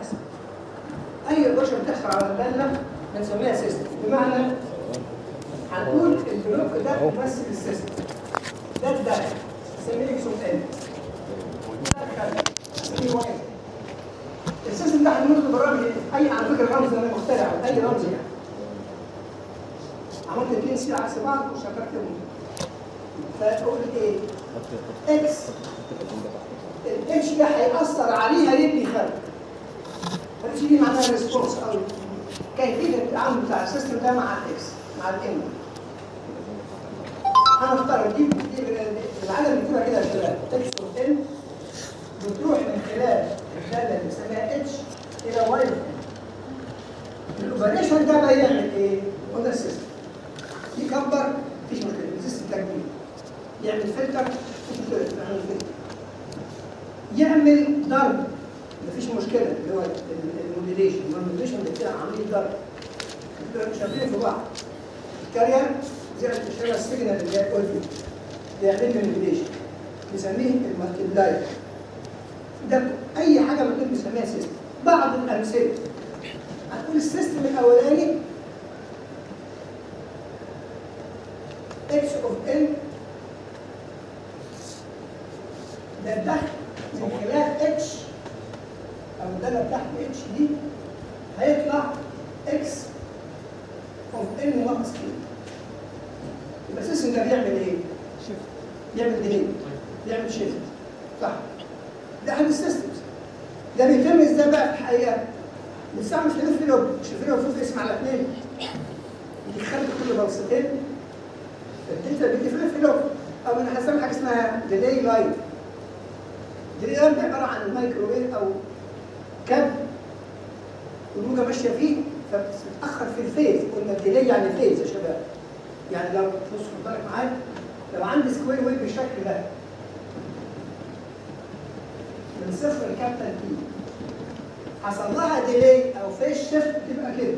بتحصل اي اوبريشن بتحصل على الداله بنسميها سيستم بمعنى هنقول البلوك ده بيمثل السيستم ده الداله نسميه اكس اوف ان ده الخارج نسميه واي السيستم ده هنقول له برامج اي على فكره الرمز ده مخترع اي رمز يعني عملت اثنين سي عكس بعض وشكرتهم فاقول ايه اكس الاتش ده هيأثر عليها يبني خارج الاتش دي معناها ريسبونس او كيفيه التعامل بتاع السيستم ده مع الاكس مع الام هنفترض دي دي العدد بتبقى كده يا شباب اكس اوف ان بتروح من خلال الداله اللي بنسميها اتش الى واي اوف ان الاوبريشن ده بقى يعمل ايه؟ قلنا السيستم يكبر مفيش مشكله السيستم ده كبير يعمل فلتر مفيش مشكله يعمل فلتر يعمل ضرب مفيش مشكله اللي هو الموديليشن الموديليشن بتاع عمليه ضرب شغالين في بعض الكارير زي الاشاره السيجنال اللي هي الاوديو بيعمل مانيبيوليشن نسميه المالتيبلاير ده اي حاجه من دول بنسميها سيستم بعض الامثله هنقول السيستم الاولاني اكس اوف ان ده الدخل من خلال اتش او الداله بتاعت اتش دي هيطلع اكس اوف ان ناقص كده يبقى السيستم ده بيعمل ايه؟ بيعمل ديلي بيعمل شيفت صح ده احد السيستمز ده بيتم ازاي بقى في الحقيقه؟ بنستعمل فلوب فلوب مش الفلوب فلوب اسم على اثنين بيخلي كل بلصتين الدلتا بيدي فلوب فلوب او انا هستعمل حاجه اسمها ديلي لاين ديلي لاين ده عباره عن مايكروويف او كابل والموجه ماشيه فيه فبتتاخر في الفيز قلنا الديلي يعني فيز يا شباب يعني لو بص خد بالك معايا لو عندي سكوير ويف بالشكل ده من صفر لكابيتال تي حصل لها ديلي او فيز شيفت تبقى كده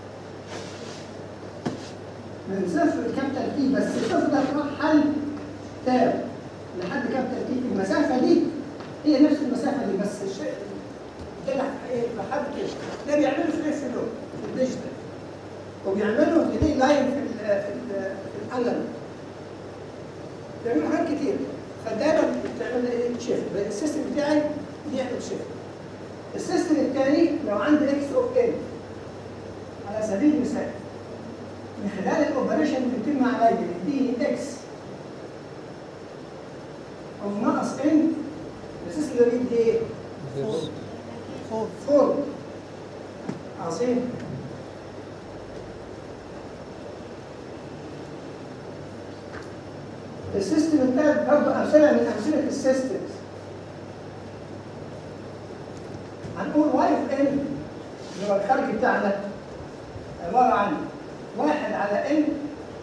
من صفر لكابيتال تي بس الصفر ده هتروح حل تاب لحد كابيتال تي في المسافه دي هي نفس المسافه دي بس الشيء ده لحد كده ده بيعمله في الاف في الديجيتال وبيعملوا ديلي لاين في ال في ال في القلم بيعملوا حاجات كتير فالداتا بتعمل ايه شيفت السيستم بتاعي بيعمل شيفت السيستم الثاني لو عندي اكس اوف ان على سبيل المثال من خلال الاوبريشن اللي بيتم عليا يديني اكس اوف ناقص ان السيستم ده بيدي ايه؟ فور فور عظيم السيستم الثالث برضه امثله من امثله السيستمز هنقول واي اوف ان اللي هو الخارج بتاعنا عباره عن واحد على ان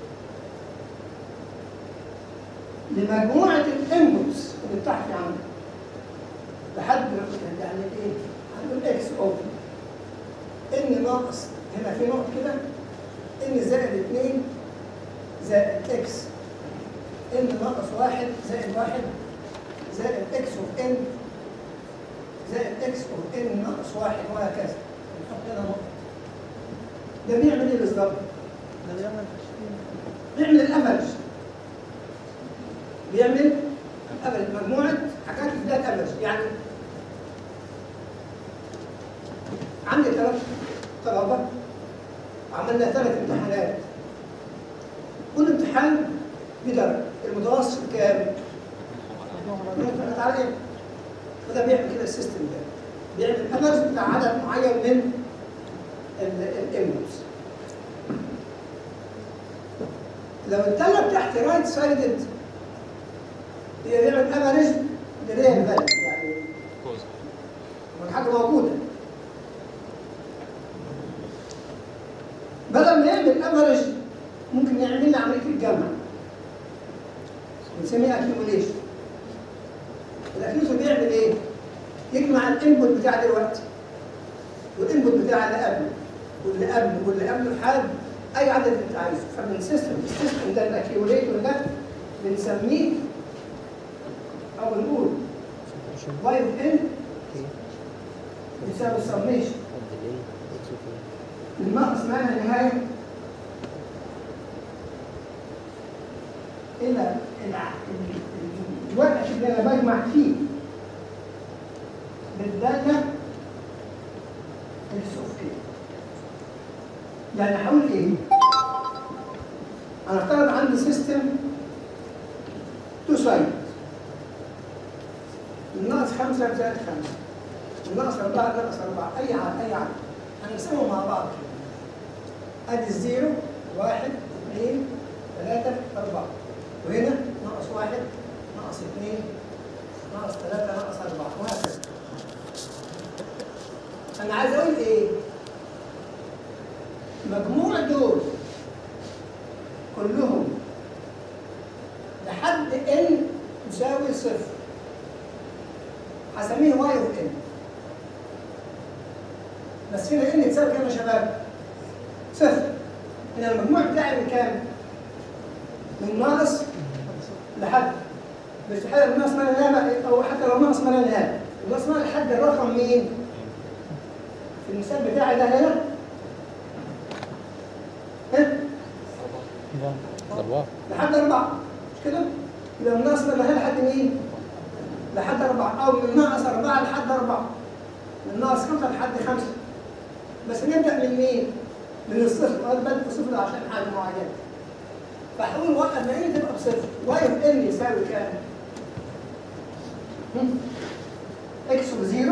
لمجموعه الانبوتس اللي تحت عندك لحد يعني ايه؟ هنقول اكس اوف ان ناقص هنا في نقط كده ان زائد 2 زائد اكس ان ناقص واحد زائد واحد زائد اكس اوف ان زائد اكس اوف ان ناقص واحد وهكذا نحط هنا نقطة ده بيعمل ايه بالظبط؟ ده بيعمل بيعمل الافرج بيعمل افرج مجموعة حاجات ذات افرج يعني عندي ثلاث طلبة عملنا ثلاث امتحانات كل امتحان بدرجة المتوسط كام؟ على ايه؟ وده بيعمل كده السيستم ده بيعمل افرج بتاع عدد معين من الانبوتس لو الداله بتاعتي رايت سايدد هي بيعمل افرج لريال فاليو يعني حاجه موجوده بدل ما يعمل افرج ممكن يعمل لي عمليه الجمع بنسميها اكيوميليشن الاكيوميليشن بيعمل ايه؟ يجمع الانبوت بتاع دلوقتي والانبوت بتاع اللي قبله واللي قبله واللي قبله لحد اي عدد انت عايزه فمن سيستم السيستم ده الاكيوميليتور ده بنسميه او بنقول واي اوف ان يساوي السميشن الناقص ما لا نهاية إلى الع- ال- ال- الوقت اللي أنا بجمع فيه بالداتا السوفت يعني هقول إيه؟ أنا افترض عندي سيستم تو سايد الناقص خمسة زائد خمسة الناقص أربعة ناقص أربعة أي عدد أي عدد هنقسمهم مع بعض كده ادي الزيرو واحد اثنين ثلاثة أربعة وهنا ناقص واحد ناقص اثنين ناقص ثلاثة ناقص أربعة وهكذا أنا عايز أقول إيه؟ مجموع دول كلهم لحد n تساوي صفر هسميه y اوف n بس هنا n تساوي كام يا شباب؟ صفر هنا المجموع بتاعي من كام؟ من ناقص لحد بس حتى الناقص ما لا نهاية او حتى لو ناقص ما لا نهاية الناقص ما لحد الرقم مين؟ في المثال بتاعي ده هنا ها؟ أربعة لحد أربعة مش كده؟ يبقى من ناقص ما لا نهاية لحد مين؟ لحد أربعة أو من ناقص أربعة لحد أربعة من ناقص خمسة لحد خمسة بس نبدأ من مين؟ من الصفر أنا بدأت صفر عشان حاجة معينة فهقول وقت ما ان تبقى بصفر واي اوف ان يساوي كام؟ هم؟ اكس بزيرو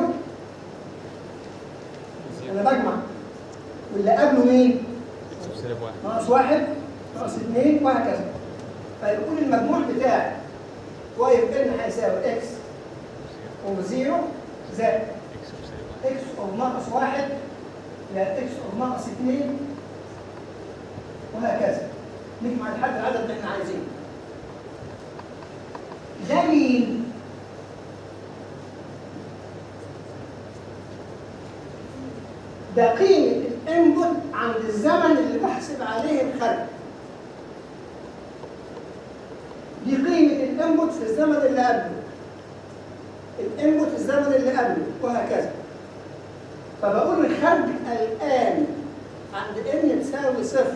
انا بجمع واللي قبله مين؟ سالب واحد ناقص واحد ناقص اثنين وهكذا فيقول المجموع بتاعي واي اوف ان هيساوي اكس اوف زيرو زائد اكس بسالب واحد اكس اوف ناقص واحد لا اكس اوف ناقص اثنين وهكذا نجمع لحد العدد اللي احنا عايزينه ده مين؟ ده قيمة الانبوت عند الزمن اللي بحسب عليه الخارج دي قيمة الانبوت في الزمن اللي قبله الانبوت في الزمن اللي قبله وهكذا فبقول الخارج الآن عند n تساوي صفر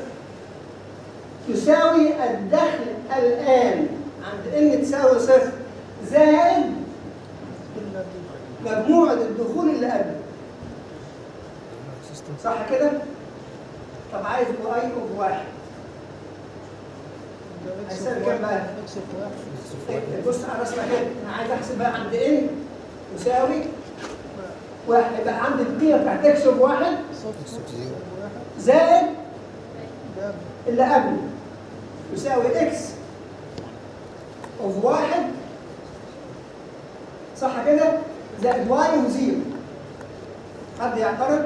تساوي الدخل الآن عند n تساوي صفر زائد مجموعة الدخول اللي قبله صح كده؟ طب عايز واي اوف واحد هيساوي كام بقى؟ بص على رسمة كده انا عايز احسب بقى عند n يساوي واحد يبقى عندي القيمة بتاعت اكس اوف واحد زائد اللي قبله يساوي اكس اوف واحد صح كده؟ زائد واي وزيرو حد يعترض؟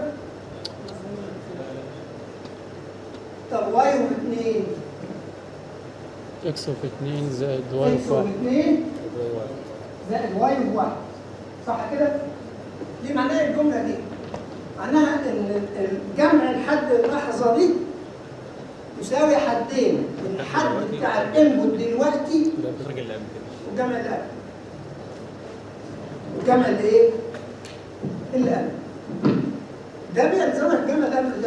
طب واي اوف اتنين اكس اوف 2 زائد واي اكس اوف اوف 1 اتنين زائد واي اوف واحد صح كده؟ دي معناها إيه الجملة دي معناها ان الجمع لحد اللحظة دي يساوي حدين الحد بتاع الانبوت دلوقتي الخارج اللي قبل كده والجمع اللي قبل والجمع اللي ايه؟ اللي قبل ده بيلزمك الجمع اللي قبل ده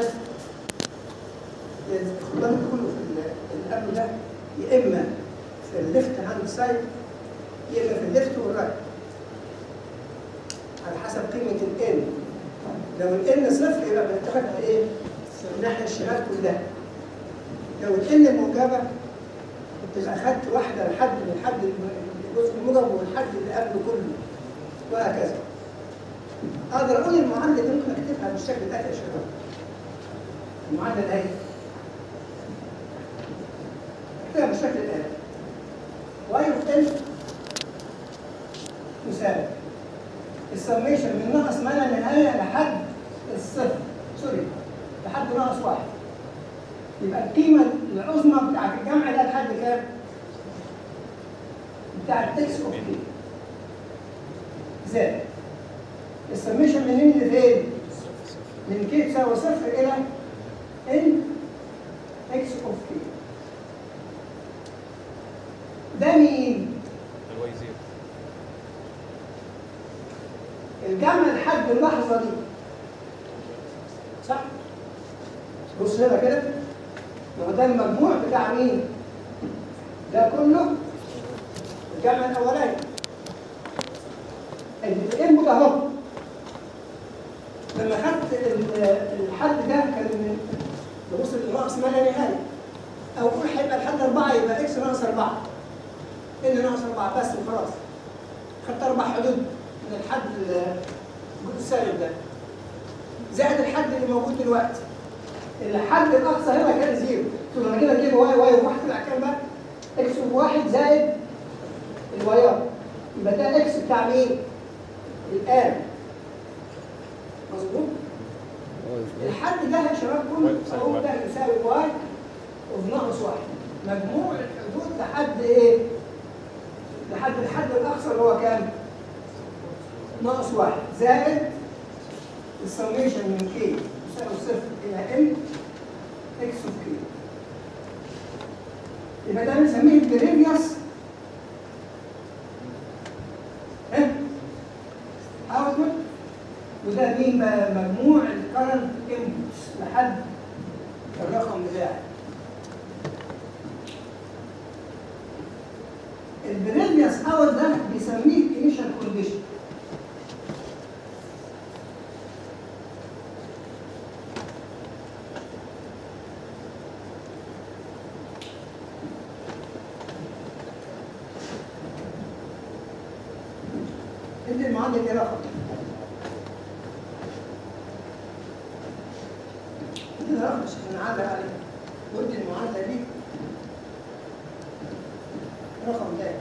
خد بالك كله في ال- اللي قبل ده يا اما في الليفت هاند سايد يا اما في الليفت والرايت على حسب قيمة الان لو الان صفر يبقى بنتاخدها ايه؟ الناحية الشمال كلها لو الان موجبة تبقى اخدت واحده لحد من حد الجزء الموجب والحد اللي قبله كله وهكذا اقدر اقول المعادله دي ممكن اكتبها بالشكل ده يا شباب المعادله الايه اكتبها بالشكل الاتي واي اوف ان تساوي السميشن من ناقص ما لا نهايه لحد الصفر سوري لحد ناقص واحد يبقى القيمة العظمى بتاعت الجمع ده لحد كام؟ بتاعت اكس اوف كي زائد السميشن منين لفين؟ من كي تساوي صفر إلى ان اكس اوف كي ده مين؟ الواي زيرو الجمع لحد اللحظة دي صح؟ بص هنا كده ما هو ده المجموع بتاع مين؟ ده كله الجمع الاولاني الانبوت اهو لما خدت ال- الحد ده كان من ببص للرأس ما لا نهاية أو قول هيبقى الحد أربعة يبقى إكس ناقص أربعة إن ناقص أربعة بس وخلاص خدت أربع حدود من الحد ال- السالب ده زائد الحد اللي موجود دلوقتي الحد الأقصى هنا كان زيرو قلت له أنا كده أجيب واي واي وواحد طلع كام بقى؟ إكس بواحد زائد الوايات يبقى ده إكس بتاع مين؟ الآن مظبوط؟ الحد ده يا شباب كله اهو ده يساوي واي اوف ناقص واحد مجموع الحدود لحد ايه؟ لحد الحد الاقصى اللي هو كام؟ ناقص واحد زائد السميشن من كي يساوي صفر الى ام اكس اوف كي يبقى ده بنسميه البريفيوس ها؟ اوتبوت وده مين بقى مجموع الكرنت انبوتس لحد الرقم بتاعي البريفيوس اور ده بيسميه انيشال كونديشن انت المعادله ايه رقم؟ لا مش هنعلق عليه قلت المعادله دي رقم ده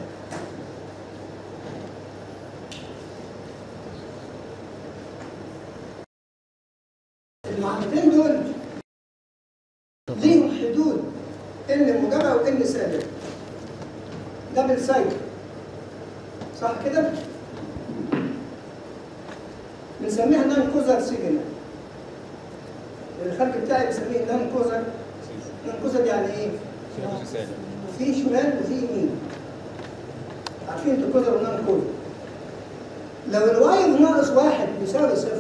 المعادلتين دول ليهم حدود ان موجبه وان سالبه دبل سايكل صح كده؟ بنسميها نان كوزر سيجنال الخلق بتاعي بسميه نان كوزر نان كوزر يعني ايه؟ في رسالة في شمال وفي يمين عارفين انتوا كوزر ونان كوزر لو الواي ناقص واحد بيساوي صفر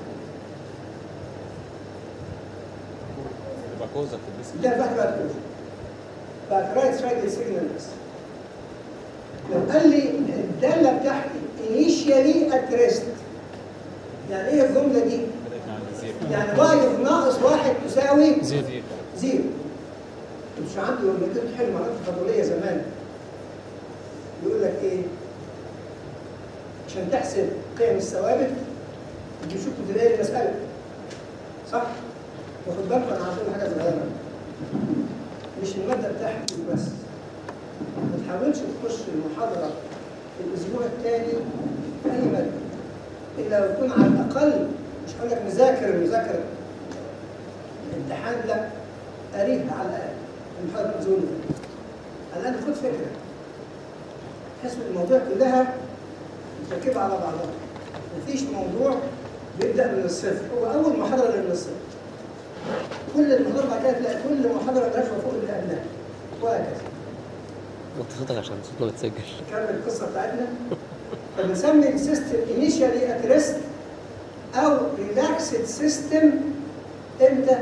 تبقى كوزة في الديسك ده الواحد بقى كوزر بقى رايت سايد سيجنال بس لو قال لي الداله بتاعتي initially at rest يعني ايه الجمله دي؟ بدأت مع الزيرو يعني واي ناقص واحد تساوي زيرو زيرو زيرو مش عنده لما كنت حلو مرات فضوليه زمان يقول لك ايه عشان تحسب قيم الثوابت تجيب شوف تلاقي المساله صح؟ واخد بالكم انا عاطل حاجه صغيره مش الماده بتاعتك بس ما تحاولش تخش المحاضره الاسبوع الثاني في اي ماده الا لو يكون على الاقل مش هقول لك مذاكر مذاكره الامتحان لا قريبها على الاقل المحاضره مزونه على الاقل خد فكره تحس ان المواضيع كلها متركبه على بعضها مفيش موضوع بيبدا من الصفر هو اول محاضره اللي من الصفر كل المحاضرات بعد كده تلاقي كل محاضره راكبه فوق اللي قبلها وهكذا وطي صوتك عشان صوتنا بتسجل نكمل القصه بتاعتنا فبنسمي السيستم انيشالي ات ريست او ريلاكسد سيستم امتى؟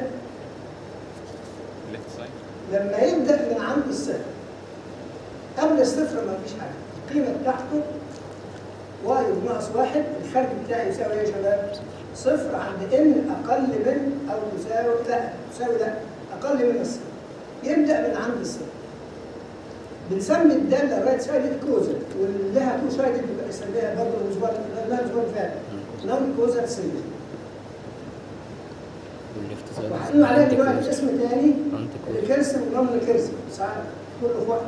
ليفت سايد لما يبدا من عند الصفر قبل الصفر ما فيش حاجه القيمه بتاعته واي ناقص واحد الخارج بتاعي يساوي ايه يا شباب؟ صفر عند ان اقل من او تساوي لا تساوي لا اقل من الصفر يبدا من عند الصفر بنسمي الداله الرايت سايد كوزر واللي لها تو سايد بيبقى نسميها برضه الاسبوع لا الاسبوع اللي فات نون كوزر سيجنال والليفت سايد وهنقول عليها دلوقتي اسم تاني انت كويس الكرسي ونون الكرسي ساعات كله في وقت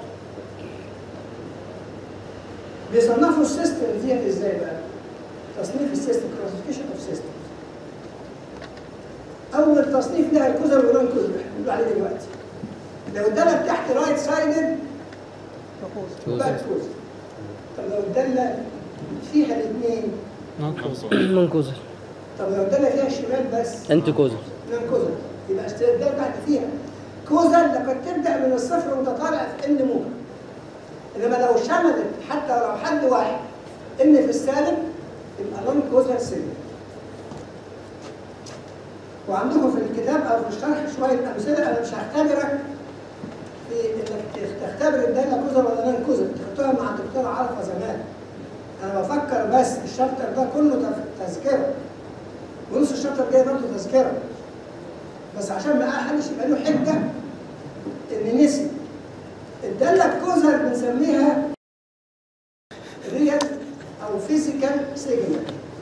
بيصنفوا السيستم ديت ازاي بقى؟ تصنيف السيستم كلاسيفيكيشن اوف سيستم اول تصنيف لها الكوزر ونون كوزر بنقول عليه دلوقتي لو الداله بتاعتي رايت سايدد بقى كوزر طب لو الداله فيها الاثنين نون خمسة نون كوزر طب لو الداله فيها الشمال بس انت كوزر نون كوزر يبقى الداله بتاعتي فيها كوزر لقد تبدا من الصفر وانت طالع في ان موجب انما لو شملت حتى لو حد واحد ان في السالب يبقى نون كوزر سيجنال وعندكم في الكتاب او في الشرح شويه امثله انا مش هختبرك في انك تختبر الداله كوزر ولا نان كوزر انت خدتوها مع الدكتور عرفه زمان انا بفكر بس الشابتر ده كله تف- تذكره ونص الشابتر الجاي برضه تذكره بس عشان ما حدش يبقى له حجه ان نسي الداله كوزر بنسميها ريال او فيزيكال سيجنال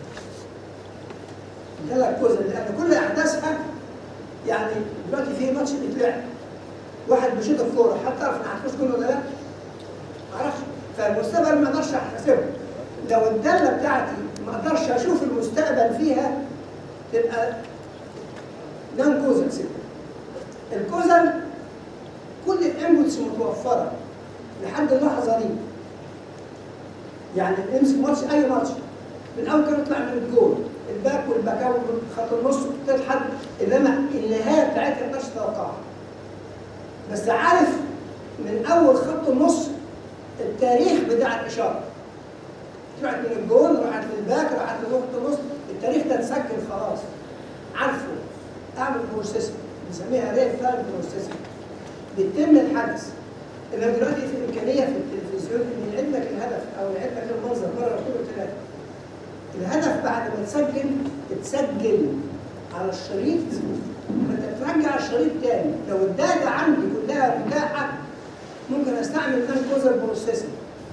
الداله كوزر لان كل احداثها يعني دلوقتي في ماتش بيتلعب واحد بيشوط الكوره حتى تعرف ان هتخش جول ولا لا؟ ما اعرفش فالمستقبل ما اقدرش احتسبه لو الداله بتاعتي ما اقدرش اشوف المستقبل فيها تبقى نان كوزل سيجنال الكوزل كل الانبوتس متوفره لحد اللحظه دي يعني امسك ماتش اي ماتش من اول كان يطلع من الجول الباك والباك اوت خط النص تلحد انما النهايه بتاعتها ما تقدرش تتوقعها بس عارف من اول خط النص التاريخ بتاع الاشاره طلعت من الجول راحت للباك راحت لخط النص التاريخ ده اتسجل خلاص عارفه اعمل بروسيسنج بنسميها ريل تايم بروسيسنج بيتم الحدث انما دلوقتي في امكانيه في التلفزيون ان يعيد لك الهدف او يعيد لك المنظر مره واثنين وثلاثه الهدف بعد ما تسجل تتسجل على الشريط فانت ترجع الشريط تاني لو الداتا عندي كلها متاحه ممكن استعمل نان كوزر بروسيسنج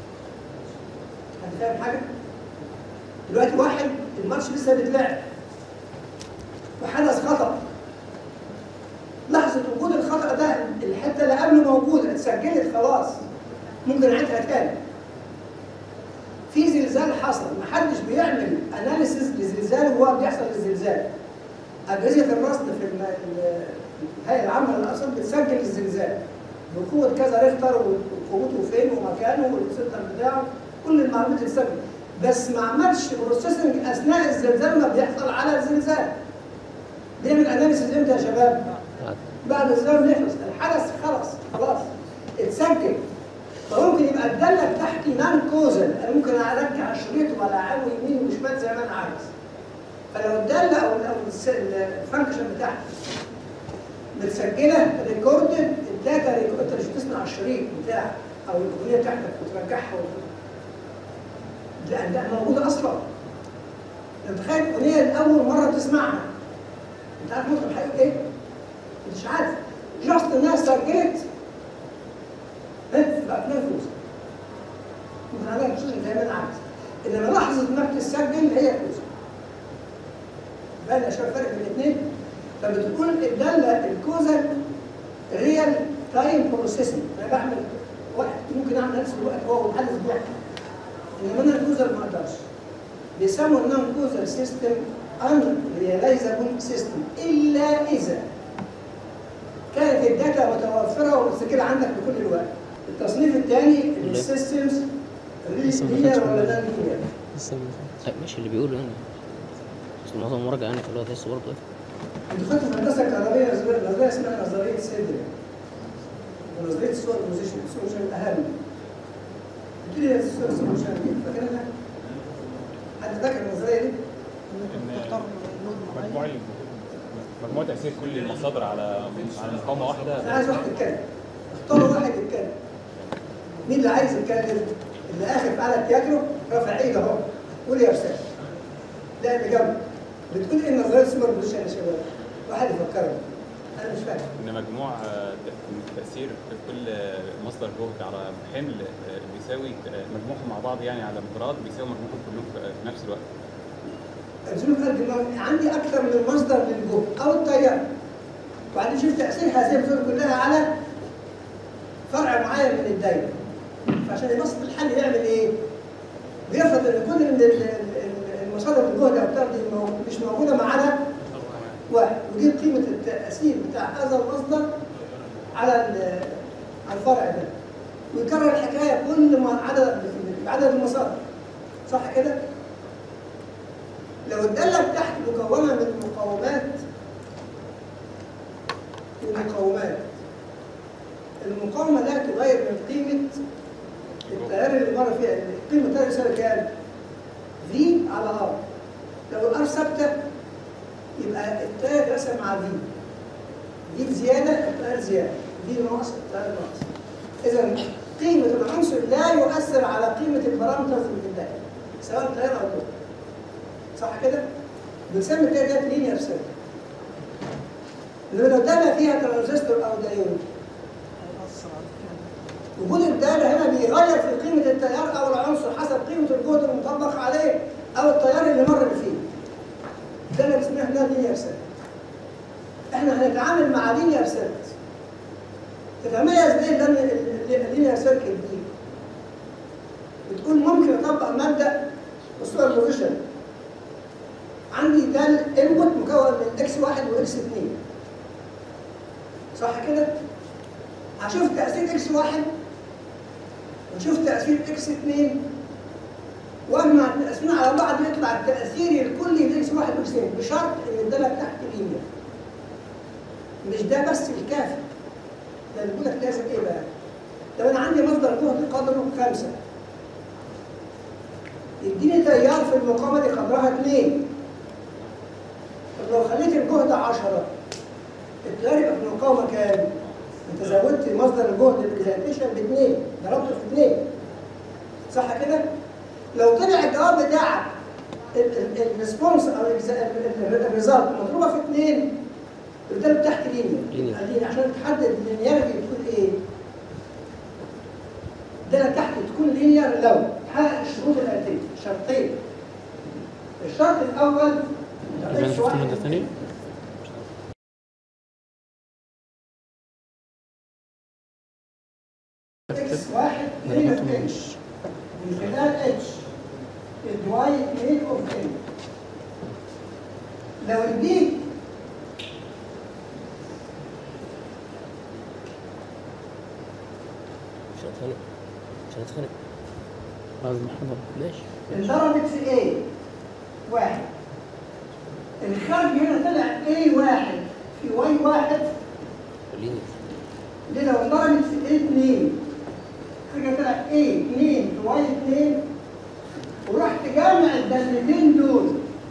حد فاهم حاجه؟ دلوقتي واحد الماتش لسه بيتلعب وحدث خطأ لحظة وجود الخطأ ده الحتة اللي قبله موجودة اتسجلت خلاص ممكن أعيدها تاني في زلزال حصل محدش بيعمل اناليسيز لزلزال وهو بيحصل الزلزال أجهزة الرصد في الم- ال- الهيئة العامة للأرصاد بتسجل الزلزال بقوة كذا ريختر وقوته فين ومكانه والسنتر بتاعه كل المعلومات بتتسجل بس ما عملش بروسيسنج أثناء الزلزال ما بيحصل على الزلزال بيعمل اناليسيز امتى يا شباب؟ بعد بعد الزمن يخلص الحدث خلص خلاص اتسجل فممكن يبقى الداله بتاعتي نان كوزل انا ممكن ارجع الشريط ولا اعوي يمين وشمال زي ما انا عايز فلو الداله او او الس- الفانكشن بتاعتي متسجله ريكوردد الداتا ريكورد انت مش بتسمع الشريط بتاعك او الاغنيه بتاعتك وترجعها وت- لان ده موجوده اصلا انت تخيل اغنيه لاول مره تسمعها انت عارف مطرب هيقول ايه؟ مش عارف جاست الناس سجلت بقت نفوس ممكن عليها خصوصا زي ما انا عايز انما لحظه ما بتسجل هي فلوس باين يا شباب فرق بين الاثنين فبتكون الداله الكوزل ريال تايم بروسيسنج انا بعمل وقت ممكن اعمل نفس الوقت هو الحدث بيحصل انما انا الكوزل ما اقدرش بيسموا النون كوزل سيستم ان ريلايزابل سيستم الا اذا كانت الداتا متوفره ومتسجله عندك بكل الوقت. التصنيف الثاني السيستمز لسه ما لينير خدتش ولا بالي. نون لينير. لسه ما لا مش اللي بيقوله يعني بس معظم مراجعة يعني فاللي هو تحس برضه إيه. انتوا خدتوا في الهندسه الكهربائيه نظريه نظريه اسمها نظريه سيدري. ونظريه السوبر بوزيشن السوشيال الاهم. قلت لي السوبر سولوشن دي فاكرها؟ حد فاكر النظريه دي؟ ان مجموع ال- مجموع تاثير كل المصادر على على مقاومه واحده انا عايز واحد يتكلم. اختاروا واحد يتكلم. مين اللي عايز يتكلم؟ اللي اخر على التياترو رافع ايده اهو. قول يا استاذ. لا اللي جنبه. بتقول ايه نظريه السوبر بوزيشن يا شباب؟ واحد يفكرني. انا مش فاهم. ان مجموع آه، ت- تاثير كل آه، مصدر جهد على حمل آه، بيساوي آه، مجموعهم مع بعض يعني على انفراد بيساوي مجموعهم كلهم في في نفس الوقت الزمن قال دماغي عندي اكثر من مصدر للجهد او التيار وبعدين شوف تاثير هذه الفرق كلها على فرع معين من الدايره فعشان يبسط الحل يعمل ايه؟ بيفرض ان كل ال- ال- ال- المصادر الجهد او التيار دي مو- مش موجوده ما عدا واحد ودي قيمه التاثير بتاع هذا المصدر على ال- على الفرع ده ويكرر الحكايه كل ما عدد بعدد المصادر صح كده؟ لو الدالة بتاعتي مكونة من مقاومات ومقاومات المقاومة لا تغير من قيمة التيار اللي مر فيها قيمة التيار يساوي كام؟ في على ار لو الار ثابتة يبقى التيار اترسم مع في دي زياده التيار زياده دي ناقص التيار ناقص اذا قيمه العنصر لا يؤثر على قيمه البارامترز اللي في الدايره سواء تيار او ضوء صح كده؟ بنسمي الدايره ديت لينير سيركل انما لو دايره فيها ترانزستور او دايود وجود الداله هنا بيغير في قيمه التيار او العنصر حسب قيمه الجهد المطبق عليه او التيار اللي مر فيه. ده اللي بنسميها ده لينير سيركت. احنا هنتعامل مع لينير سيركت. تتميز بايه اللينير سيركت دي؟ بتقول ممكن اطبق مبدا السوبر بوزيشن. عندي ده الانبوت مكون من اكس واحد واكس اثنين. صح كده؟ هشوف تأثير اكس واحد ونشوف تأثير اكس اثنين واجمع التأثيرين على بعض يطلع التأثير الكلي لاكس واحد واكس اثنين بشرط ان الدالة تحت لينير مش ده بس الكافي ده بيقول لك لازم ايه بقى؟ لو انا عندي مصدر جهد قدره خمسة يديني تيار في المقاومة دي قدرها اثنين طب لو خليت الجهد 10 التيار يبقى في المقاومة كام؟ انت زودت مصدر الجهد الاكزيتيشن باثنين ضربته في اثنين صح كده؟ لو طلع الجواب بتاعك الريسبونس او الريزلت مضروبه في اثنين يبقى ده تحت لينير لينير. لينير عشان تحدد اللينيرتي بتقول ايه؟ ده تحت تكون لينير لو تحقق الشروط الاتيه شرطين الشرط الاول إذا إكس شفت واحد مادة ثانية اكس واحد هنا في اتش من خلال اتش الواي 2 اوف ان لو البي مش هنتخانق مش هنتخانق بعد المحاضرة ماشي انضربت في A واحد الخارج هنا طلع A واحد في Y واحد لينير دي لو انضربت في A اتنين الخارج طلع A اتنين في Y اتنين ورحت جامع الدالتين دول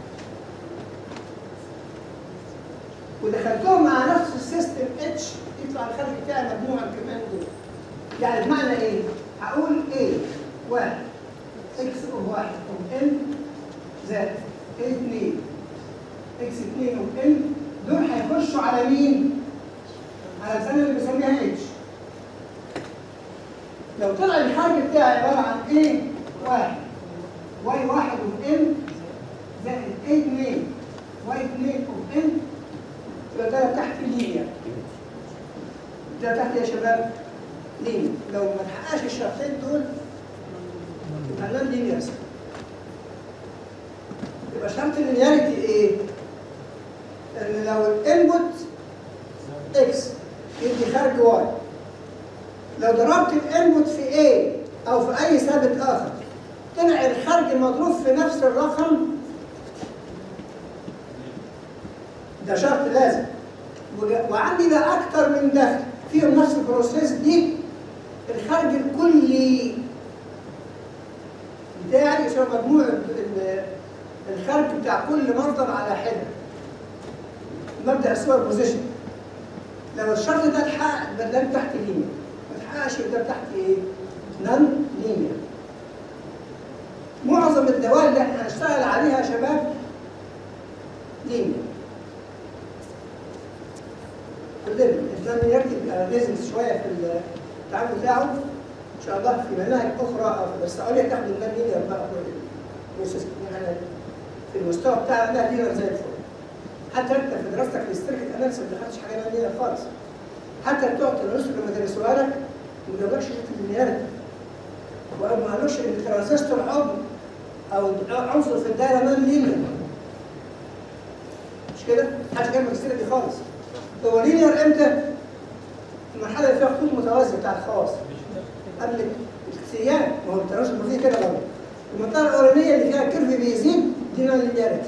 ودخلتهم مع نفس السيستم اتش يطلع الخارج بتاعي مجموعه كمان دول يعني بمعنى ايه؟ هقول ايه؟ واحد اكس اوف واحد اوف ان زائد اثنين اكس اثنين اوف ان دول هيخشوا على مين؟ على الزمن اللي بنسميها اتش لو طلع الخارج بتاعي عباره عن ايه؟ واحد واي واحد اوف ان زائد ايه اثنين واي اثنين اوف ان يبقى ده تحت اللينير ده تحت يا شباب لينير لو ما تحققش الشرطين دول يبقى ده لينير يبقى شرط اللينياريتي ايه؟ ان لو الانبوت اكس يدي خارج واي لو ضربت الانبوت في ايه او في اي ثابت اخر طلع الخارج مضروب في نفس الرقم ده شرط لازم وج- وعندي ده اكتر من ده فيهم نفس البروسيس دي الخارج الكلي بتاعي يساوي مجموع ال- ال- الخارج بتاع كل مصدر على حده مبدا السوبر بوزيشن لو الشرط ده اتحقق يبقى ده تحت لينير ما اتحققش يبقى ده تحت ايه؟ نون لينير معظم الدوال اللي احنا هنشتغل عليها يا شباب لينير كلنا الإسلام يرتب لازم شويه في التعامل بتاعه ان شاء الله في مناهج اخرى او في السعوديه تاخد النان لينير بقى في البروسيس يعني في المستوى بتاعنا ده لينير زي الفل حتى انت في دراستك في السيركت اناليسيس ما دخلتش حاجه نان لينير خالص حتى بتوع التناسل لما درسوها لك ما جابلكش شرط اللينياريتي وما قالوش ان الترانزستور عضو او عنصر في الدايره نان لينير مش كده؟ محدش جاب لك السيره دي خالص هو لينير امتى؟ المرحله اللي فيها خطوط متوازيه بتاع الخواص قبل الاكسيان ما هو التناسل فيه كده برضه المنطقه الاولانيه اللي فيها الكيرف بيزيد دي نان لينياريتي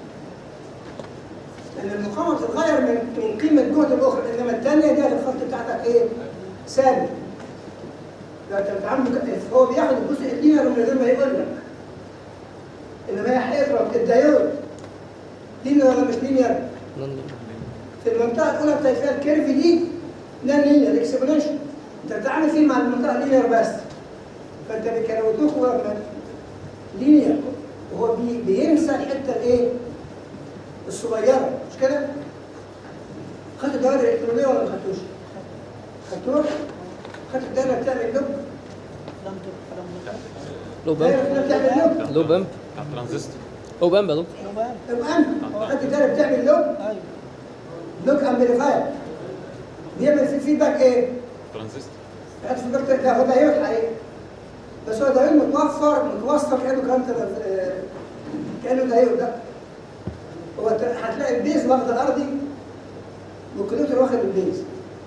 لان المقاومه بتتغير من من قيمه جهد الاخرى انما الثانيه دي الخط بتاعتك ايه؟ ثابت لو انت بتعامل هو بياخد الجزء اللينير من غير ما يقول لك انما هي هيضرب الدايود لينير ولا مش لينير؟ نون في المنطقه الاولى بتاعت فيها الكيرف دي نان لينير اكسبوننشال انت بتتعامل فيه مع المنطقه اللينير بس فانت بيكروتوك هو لينير وهو بي بينسى الحته الايه؟ الصغيره مش كده؟ خدت الدوائر الالكترونيه ولا ما خدتوش؟ خدتوها؟ خدت الدايره بتعمل لوب؟ لو الدايره بامب بتعمل لوب لو بامب بتاع الترانزستور لو بامب يا دكتور يبقى انت خدت الدايره بتعمل لوب؟ لوك امبليفاير بيعمل في فيدباك ايه؟ ترانزستور قاعد في الدكتور لا هو دايود حقيقي بس هو دايود متوفر متوصل كانه كان آه، كانه دايود ده هو ت- هتلاقي البيز واخد الارضي والكمبيوتر واخد البيز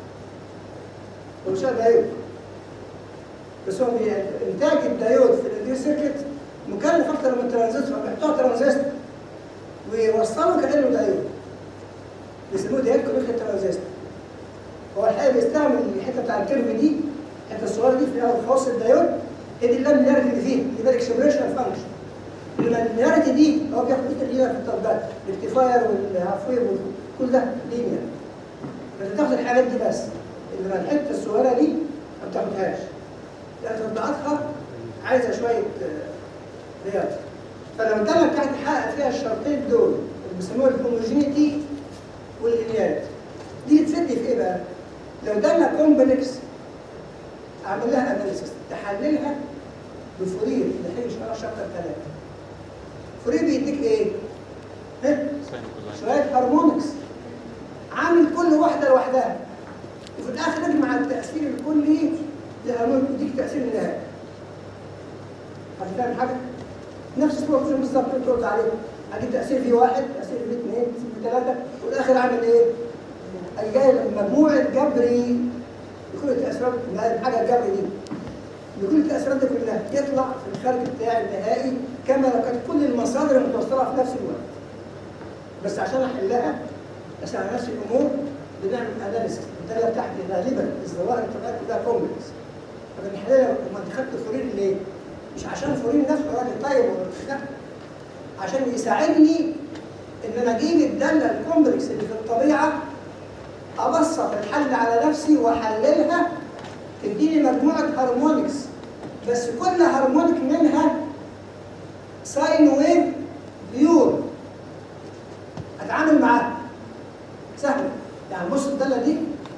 هو مش دايود بس هو بي- انتاج الدايود في الانديو سيركت مكلف اكتر من الترانزستور بيحطوها ترانزستور ويوصلوا كانه دايود بيسموه دايود كونكتد ترانزستور هو الحقيقه بيستعمل الحته بتاع الكيرف دي الحته الصغيره دي في الاول خاص الدايود هي دي اللاميناريتي اللي فيه اللي هي الاكسبريشن فانكشن انما اللاميناريتي دي هو بياخد حته اللينير في التطبيقات الاكتفاير والهاف ويف كل ده لينير انت تاخد الحاجات دي بس انما الحته الصغيره دي ما بتاخدهاش لان تطبيقاتها عايزه شويه آه، رياضه فلما قدامك تحت تحقق فيها الشرطين دول اللي بيسموها الهوموجينيتي واللينياريتي دي تفيدني في ايه بقى؟ لو ادالنا كومبلكس اعمل لها اناليسيس تحللها بفورير اللي هي شرح شابتر ثلاثه فورير بيديك ايه؟ ها؟ ساين وكوزاين شويه هارمونكس عامل كل واحده لوحدها وفي الاخر اجمع التاثير الكلي لهارمونيك يديك تاثير النهائي حد فاهم حاجه؟ نفس الصوره بالظبط اللي قلت عليه اجيب تاثير في واحد تاثير في اثنين تاثير في ثلاثه والاخر اعمل ايه؟ أجي جاي مجموعه جبري لكل التاثيرات الحاجه الجبري دي لكل التاثيرات دي كلها يطلع في الخارج بتاعي النهائي كما لو كانت كل المصادر المتوصله في نفس الوقت بس عشان احلها بس على نفس الامور بنعمل اناليسيس الداله بتاعتي غالبا الظواهر الطبيعيه كلها كومبلكس فبنحللها لما انت خدت فورير ليه؟ مش عشان فورير نفسه راجل طيب ولا لا عشان يساعدني ان انا اجيب الداله الكومبلكس اللي في الطبيعه ابسط الحل على نفسي واحللها تديني مجموعه هارمونكس بس كل هارمونيك منها ساين ويف بيور اتعامل معاها سهله يعني بص الداله دي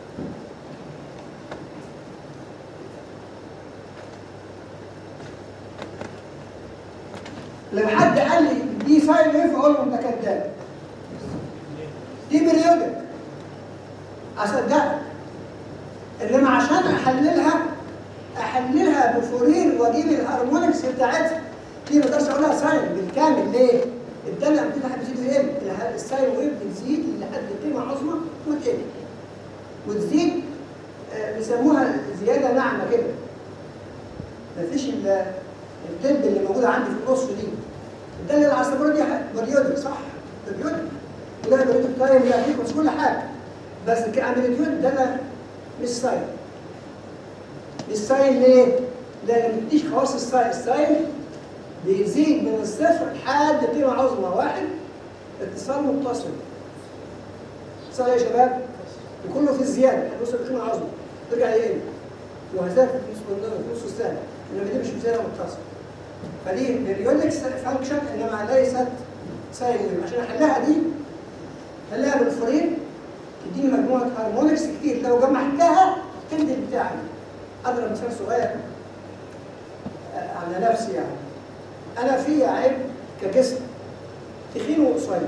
لو حد قال لي دي ساين ويف اقول له انت كذاب دي بريودك اصدقك انما عشان احللها احللها بفورير واجيب الهارمونكس بتاعتها دي ما اقدرش اقولها ساين بالكامل ليه؟ الداله لما تيجي تزيد ويقل الها- الساين ويف بتزيد لحد قيمه عظمى وتقل وتزيد آه، بيسموها زياده ناعمه كده مفيش ال- الدب اللي موجوده عندي في النص دي الداله العصبيه دي بريودك صح؟ بريودك ولا بريودك تايم ولا فيكوس كل حاجه بس كامبليتيود داله مش ساين مش ساين ليه؟ لان ما بتديش خواص الساين الساين بيزيد من الصفر لحد قيمه عظمى واحد اتصال متصل اتصال يا شباب وكله في الزياده هنوصل لقيمه عظمى ترجع يقل وهذا في نص في نص السنه انما دي مش زياده متصل فدي بيريودك فانكشن انما ليست ساين ويف عشان احلها دي احلها بالفورين تديني مجموعه هارمونكس كتير لو جمعتها تدي البتاع دي اضرب مثال صغير آه، على نفسي يعني انا في عيب كجسم تخين وقصير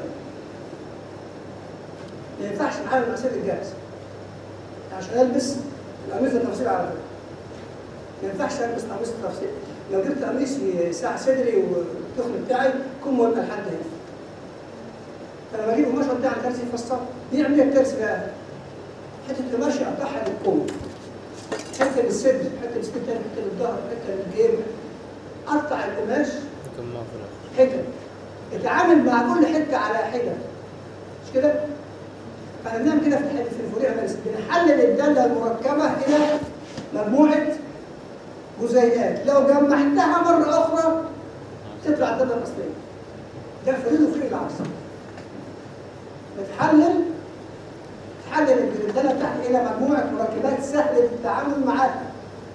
ما ينفعش معايا المقاسات الجاهز عشان البس القميص التفصيل على فكره ما ينفعش البس قميص التفصيل لو جبت قميص يساع صدري والتخن بتاعي كم ويبقى لحد هنا فلما اجيب قماشه بتاع الترس يفصل بيعمل ايه الترس بقى؟ حته القماشه اقطعها للكم حته للصدر حته للصدر تاني حته للظهر حته للجيب قطع القماش نكمل في الاخر حتت اتعامل مع كل حته على حده مش كده؟ فاحنا بنعمل كده في الحته في الفوري اناليسيس بنحلل الداله المركبه الى مجموعه جزيئات لو جمعتها مره اخرى تطلع الداله الاصليه ده فريد وفريد العصر بتحلل تحلل الداله بتاعتي الى مجموعه مركبات سهله التعامل معاها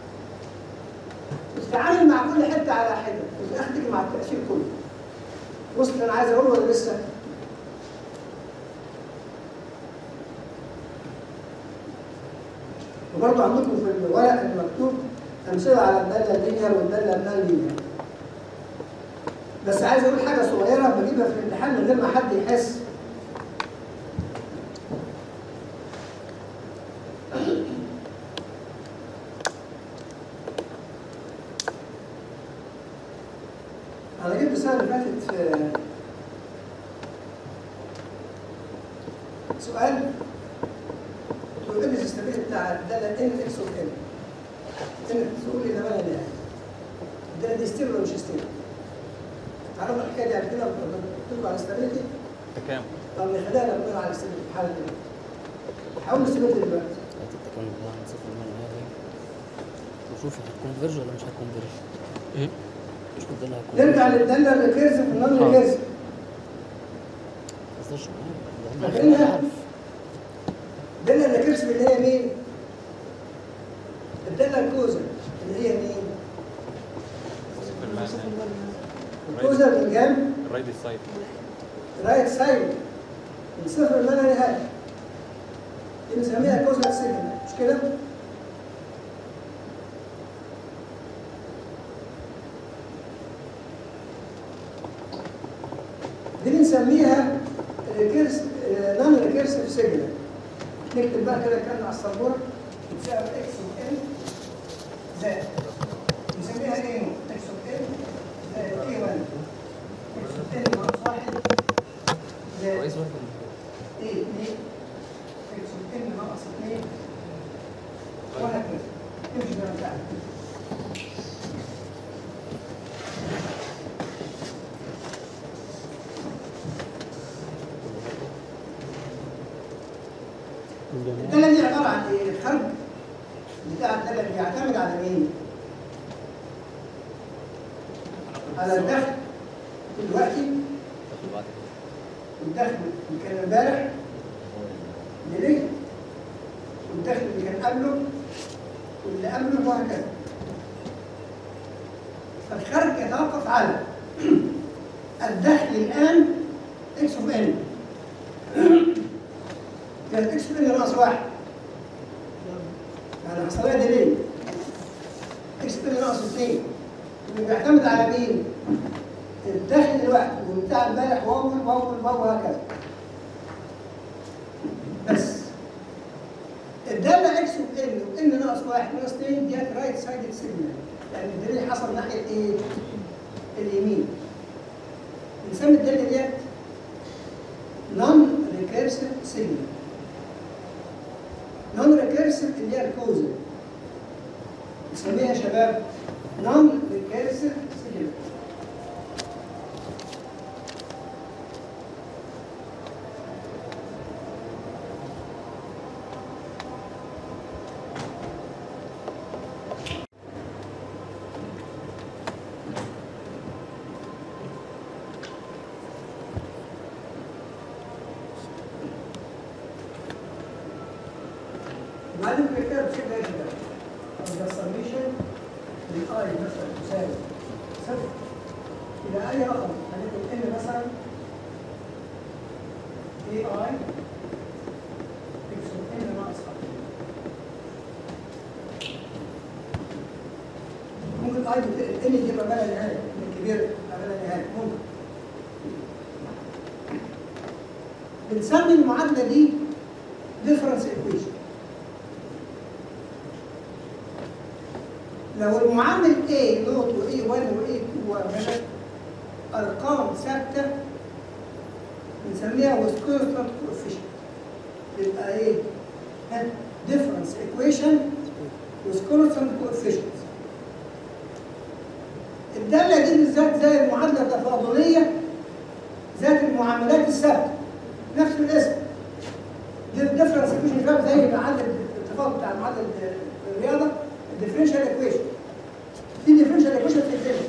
وتتعامل مع كل حته على حده وفي الاخر تيجي مع التاثير كله وصل اللي انا عايز اقوله ولا لسه؟ وبرضه عندكم في الورق المكتوب امثله على الداله اللينير والداله النون لينير بس عايز اقول حاجه صغيره بجيبها في الامتحان من غير ما حد يحس انا جبت السنه اللي فاتت آه، سؤال تقول لي الاستابيليتي بتاع الداله ان اكس اوف ان ان تقول لي ده مالها يعني الداله دي ستيل ولا مش ستيل؟ تعرفوا الحكايه دي قبل كده قلت لكم على الاستابيليتي تكامل طب نخليها لما نقول على الاستابيليتي في الحاله دي حاول الاستابيليتي دلوقتي حياة التكامل بتاع من صفر لما النهاية وشوف هتكونفرج ولا مش هتكونفرج ايه شوف ده اللي هيكونفرج نرجع للداله الريكيرسيف والنون ريكيرسيف متهزرش معايا ده فاكرينها؟ احنا عارف الداله الريكيرسيف اللي هي مين؟ الداله الكوزا اللي هي مين؟ صفر المعنى الكوزا من جنب الرايد السايد رايت سايد من صفر لما نهايه دي بنسميها كوزا سيجنال مش كده؟ دي بنسميها ريكيرس نون ريكيرسيف سيجنال نكتب بقى كده كان على السبوره بتساوي اكس اوف ان زائد نسميها ايه؟ اكس اوف ان زائد اي 1 اكس اوف ان ناقص واحد زائد كويس واحد ايه 2 اكس اوف ان ناقص 2 وهكذا امشي بقى بتاعك جميل الداله دي عباره عن ايه؟ الخرج بتاع الداله بيعتمد على مين؟ على الدخل دلوقتي والدخل اللي كان امبارح ليه؟ والدخل اللي كان قبله واللي قبله وهكذا فالخرج يتوقف على الدخل الان اكس اوف ان كانت اكس اوف ان ناقص واحد يعني حصل لها ديلي اكس اوف ان ناقص اثنين اللي بيعتمد على مين؟ الدخل دلوقتي وبتاع امبارح واو واو واو وهكذا بس الداله اكس اوف ان وان ناقص واحد ناقص اثنين ديت رايت سايد سيجنال يعني الدليل حصل ناحيه ايه؟ اليمين بنسمي الداله ديت نون ريكيرسيف سيجنال نون ريكيرسيف اللي هي الكوزل نسميها يا شباب نون ريكيرسيف سيجنال معلم كده بشكل يا شباب ده سميشن للاي مثلا تساوي صفر الى اي رقم هنكتب ان مثلا اي اي تكسب ان ناقص واحد. ممكن اي ان تبقى بلا نهايه ان الكبير يبقى بلا نهايه ممكن بنسمي المعادله دي difference equation لو المعامل A نوت و A1 و A2 وهكذا أرقام ثابتة بنسميها with constant coefficient يبقى إيه؟ ها؟ difference equation with constant coefficient الدالة دي بالذات زي المعادلة التفاضلية ذات المعاملات الثابتة نفس الاسم difference equation فاهم زي معادلة التفاضل بتاع معادلة الرياضة الديفرنشال ايكويشن في ديفرنشال ايكويشن في الفيزياء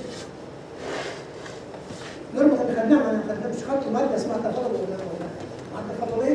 نربط اللي خدناها ما خدناش خدت ماده اسمها تفاضل ولا ولا ماده تفاضليه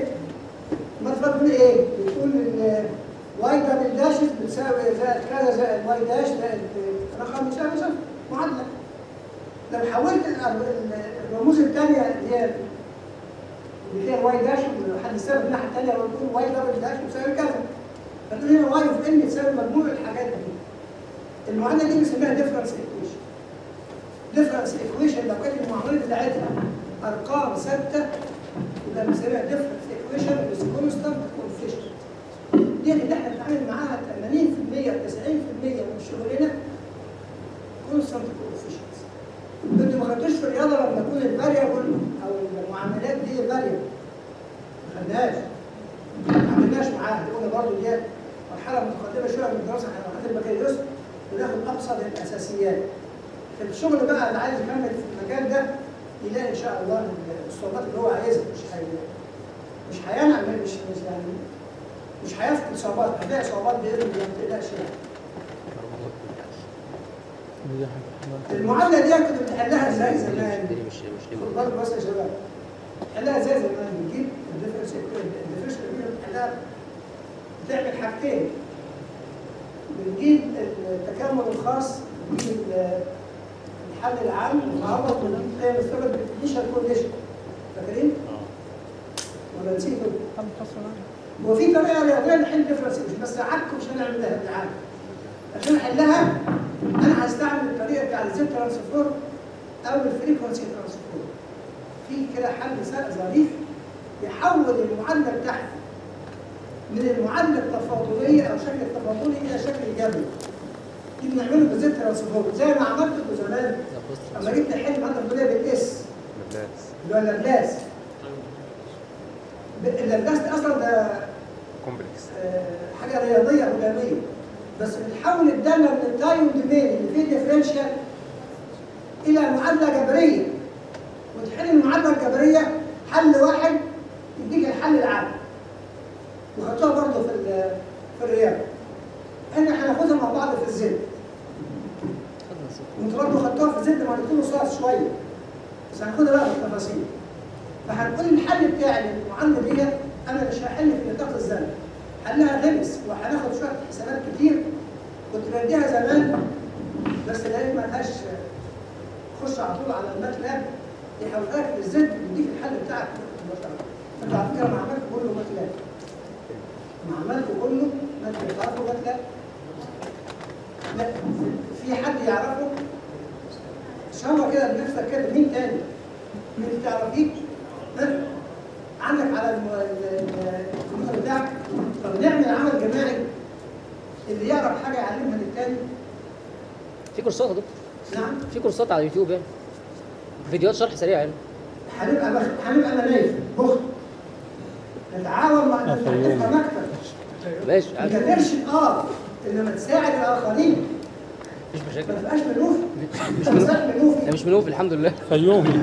بتقول ايه؟ بتقول ان واي دبل داشز بتساوي زائد كذا زائد واي داش زائد رقم يساوي صفر معادله لو حولت الأر- ال- الرموز الثانيه اللي هي اللي فيها الواي داش وحد يستخدم الناحيه الثانيه ويقول واي دبل داش بتساوي كذا فتقول هنا واي اوف ان تساوي مجموع الحاجات دي المعادله دي بنسميها ديفرنس ايكويشن ديفرنس ايكويشن لو كانت المعادله بتاعتها ارقام ثابته يبقى بنسميها ديفرنس ايكويشن از كونستانت كوفيشنت دي اللي احنا بنتعامل معاها 80% و 90% من شغلنا كونستانت كوفيشنت انتوا ما خدتوش في الرياضه لما تكون الفاريبل او المعاملات دي فاريبل ما خدناهاش ما عملناش معاها دي قلنا برضه دي مرحله متقدمه شويه من الدراسه احنا مرحله البكالوريوس بناخد ابسط الاساسيات في الشغل بقى اللي عايز يكمل في المجال ده يلاقي ان شاء الله الصعوبات اللي هو عايزها مش هي مش هينعم مش مش يعني مش هيفقد صعوبات هتلاقي صعوبات باذن الله ما تقلقش يعني. دي حاجة حلوة. المعادله دي كنت بتحلها ازاي زمان؟ دي مش مش خد بالك بس يا شباب حلها ازاي زمان بتجيب الديفرنس الديفرنس بتحلها بتعمل حاجتين بتجيب التكامل الخاص بتجيب الحل العام وتعوض من قيم الثبت بالانيشال كونديشن فاكرين؟ ولا نسيتوا؟ هو في طريقه رياضيه نحل ديفرنس بس عكم مش هنعملها بالعكس عشان احلها انا هستعمل الطريقه بتاع الزيت ترانسفور او الفريكونسي ترانسفور في كده حل سا- ظريف يحول المعادله بتاعتي من المعادله التفاضليه او شكل التفاضلي الى شكل جبري دي بنعمله بالزيت ترانسفور زي ما عملت زمان اما جيت احل معادله تفاضليه بالاس مبلاس اللي هو اللابلاس ب- اللابلاس ده اصلا ده كومبلكس آه، حاجه رياضيه هلاميه بس بتحول الداله من التايم دومين اللي فيه ديفرنشال الى معادله جبريه وتحل المعادله الجبريه حل واحد يديك الحل العام وخدتوها برضه في ال- في الرياضه احنا هناخدها مع بعض في الزد وانتوا برضه خدتوها في الزد مع دكتور رصاص شويه بس هناخدها بقى بالتفاصيل فهنقول الحل بتاعي للمعادله دي انا مش هحل في نطاق الزمن حلها غلس وهناخد شويه حسابات كتير كنت بديها زمان بس لقيت ما لهاش خش على طول على الماتلاب يحولها لك بالزد ويديك الحل بتاعك انت على فكره ما عملت كله ماتلاب ما عملت كله ماتلاب تعرفوا ماتلاب؟ لا في حد يعرفه؟ شاور كده بنفسك كده مين تاني؟ مين تعرفيه؟ ها؟ عندك على الم- ال- ال- الكمبيوتر بتاعك طب نعمل عمل جماعي اللي يعرف حاجه يعلمها للتاني في كورسات يا دكتور نعم في كورسات على اليوتيوب يعني فيديوهات شرح سريع يعني هنبقى بخ... هنبقى منايف بخ نتعاون مع آه، نبقى فيوم. مكتب ماشي ما عادي تقدرش اه انما تساعد الاخرين مفيش ما مشاكل تبقاش منوفي مش ما تبقاش منوفي انا مش منوف الحمد لله فيومي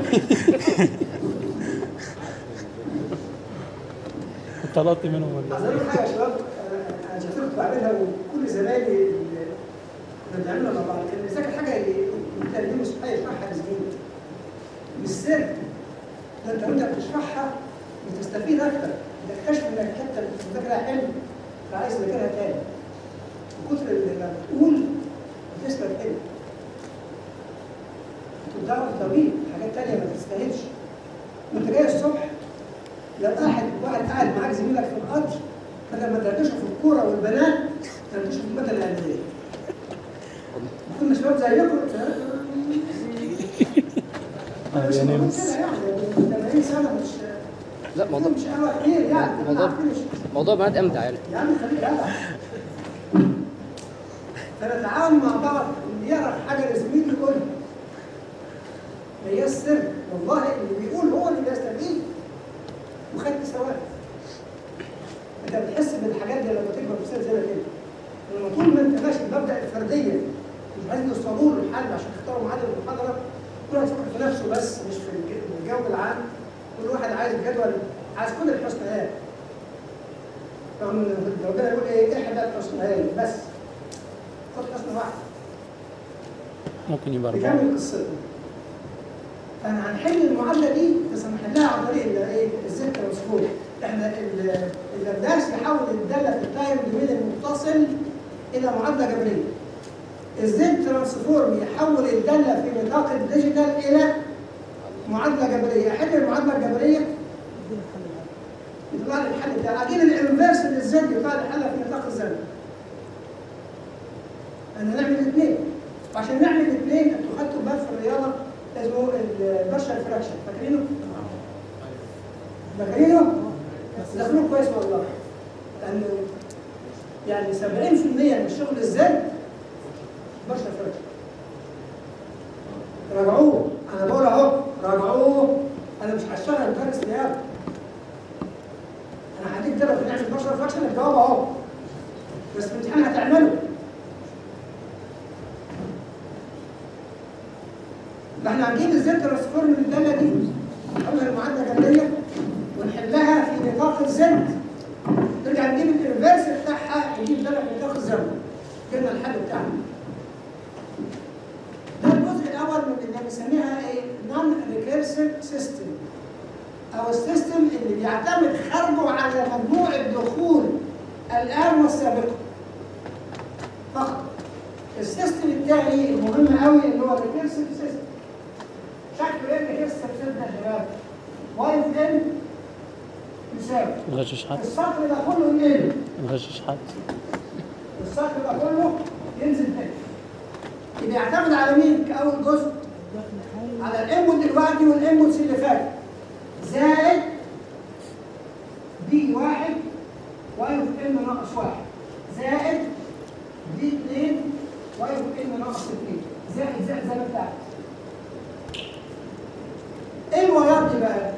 طلبت منهم ولا عايز اقول حاجه يا شباب أنا- انا شاطرت بعملها وكل زمايلي اللي كنا بنعملها مع بعض اللي يذاكر حاجه يتكلموا صحيح يشرحها لزميله مش سر ده انت وانت بتشرحها بتستفيد اكتر بتكتشف انك الحته اللي بتذاكرها حلو فعايز تذاكرها تاني وكتر اللي ما بتقول بتثبت حلو وتعرف طويل حاجات تانية ما تستاهلش وانت جاي الصبح لو واحد واحد قاعد معاك زميلك في القطر بدل ما تناقشه في الكوره والبنات تناقشه في الماده الاعلاميه. كنا شباب زيكم آه، مش يعني موجود بس- كده يعني 80 سنه مش لا موضوع مش قهوه كتير يعني موضوع- احنا عارفين مش موضوع بنات امتع يعني يا عم خليك جدع فنتعاون مع بعض اللي يعرف حاجه لزميله يقولها ما هي السر والله اللي بيقول هو اللي بيستفيد وخدت ثواب انت بتحس بالحاجات دي لما تكبر في سن زي ده كده لما طول ما انت ماشي بمبدا الفرديه مش عايز توصلوا له الحل عشان تختاروا ميعاد المحاضره كل واحد يفكر في نفسه بس مش في الج- الجو العام كل واحد عايز الجدول عايز كل الحسنيات رغم ان ربنا يقول ايه احدى الحسنيين بس خد حسنه واحده ممكن يبقى أربعة نكمل قصتنا فانا هنحل المعادله دي بس هنحلها عن طريق ال- ايه الزيت ترانسفور احنا ال- اللمداس يحول الداله في التايم دومين المتصل الى معادله جبريه. الزد ترانسفورم يحول الداله في نطاق الديجيتال الى معادله جبريه، احل المعادله الجبريه يطلع لي الحل بتاع اجيب الانفرس للزد يطلع لي حلها في نطاق الزمن. انا نعمل الاثنين وعشان نعمل الاثنين انتوا خدتوا باب في الرياضه اسمه البشر فراكشن فاكرينه؟ فاكرينه؟ دخلوه كويس والله لانه يعني 70% من شغل الزد بشر فراكشن راجعوه انا بقول اهو راجعوه انا مش هشتغل مدرس رياضه انا هديك درجه نعمل بشر فراكشن الجواب اهو بس في الامتحان هتعمله فاحنا هنجيب الزد ترانسفورم من الداله دي نحولها المعادله جبريه ونحلها في نطاق الزد نرجع نجيب الانفرس بتاعها نجيب داله في نطاق الزمن جبنا الحل بتاعنا ده الجزء الاول من اللي بنسميها ايه نون ريكيرسيف سيستم او السيستم اللي بيعتمد خارجه على مجموعه دخول الان والسابقه فقط السيستم الثاني المهم قوي اللي هو الريكيرسيف سيستم شكله ايه الريكيرسيف سيستم يا شباب؟ واي في ان يساوي نغشش حد السطر ده كله ينزل نغشش حد السطر ده كله ينزل تاني يبقى يعتمد على مين كأول جزء؟ على الانبوت دلوقتي والانبوتس اللي فاتت زائد بي واحد واي في ان ناقص واحد زائد بي اثنين واي في ان ناقص اثنين زائد زائد زي ما انت عايز ايه الوايات دي بقى؟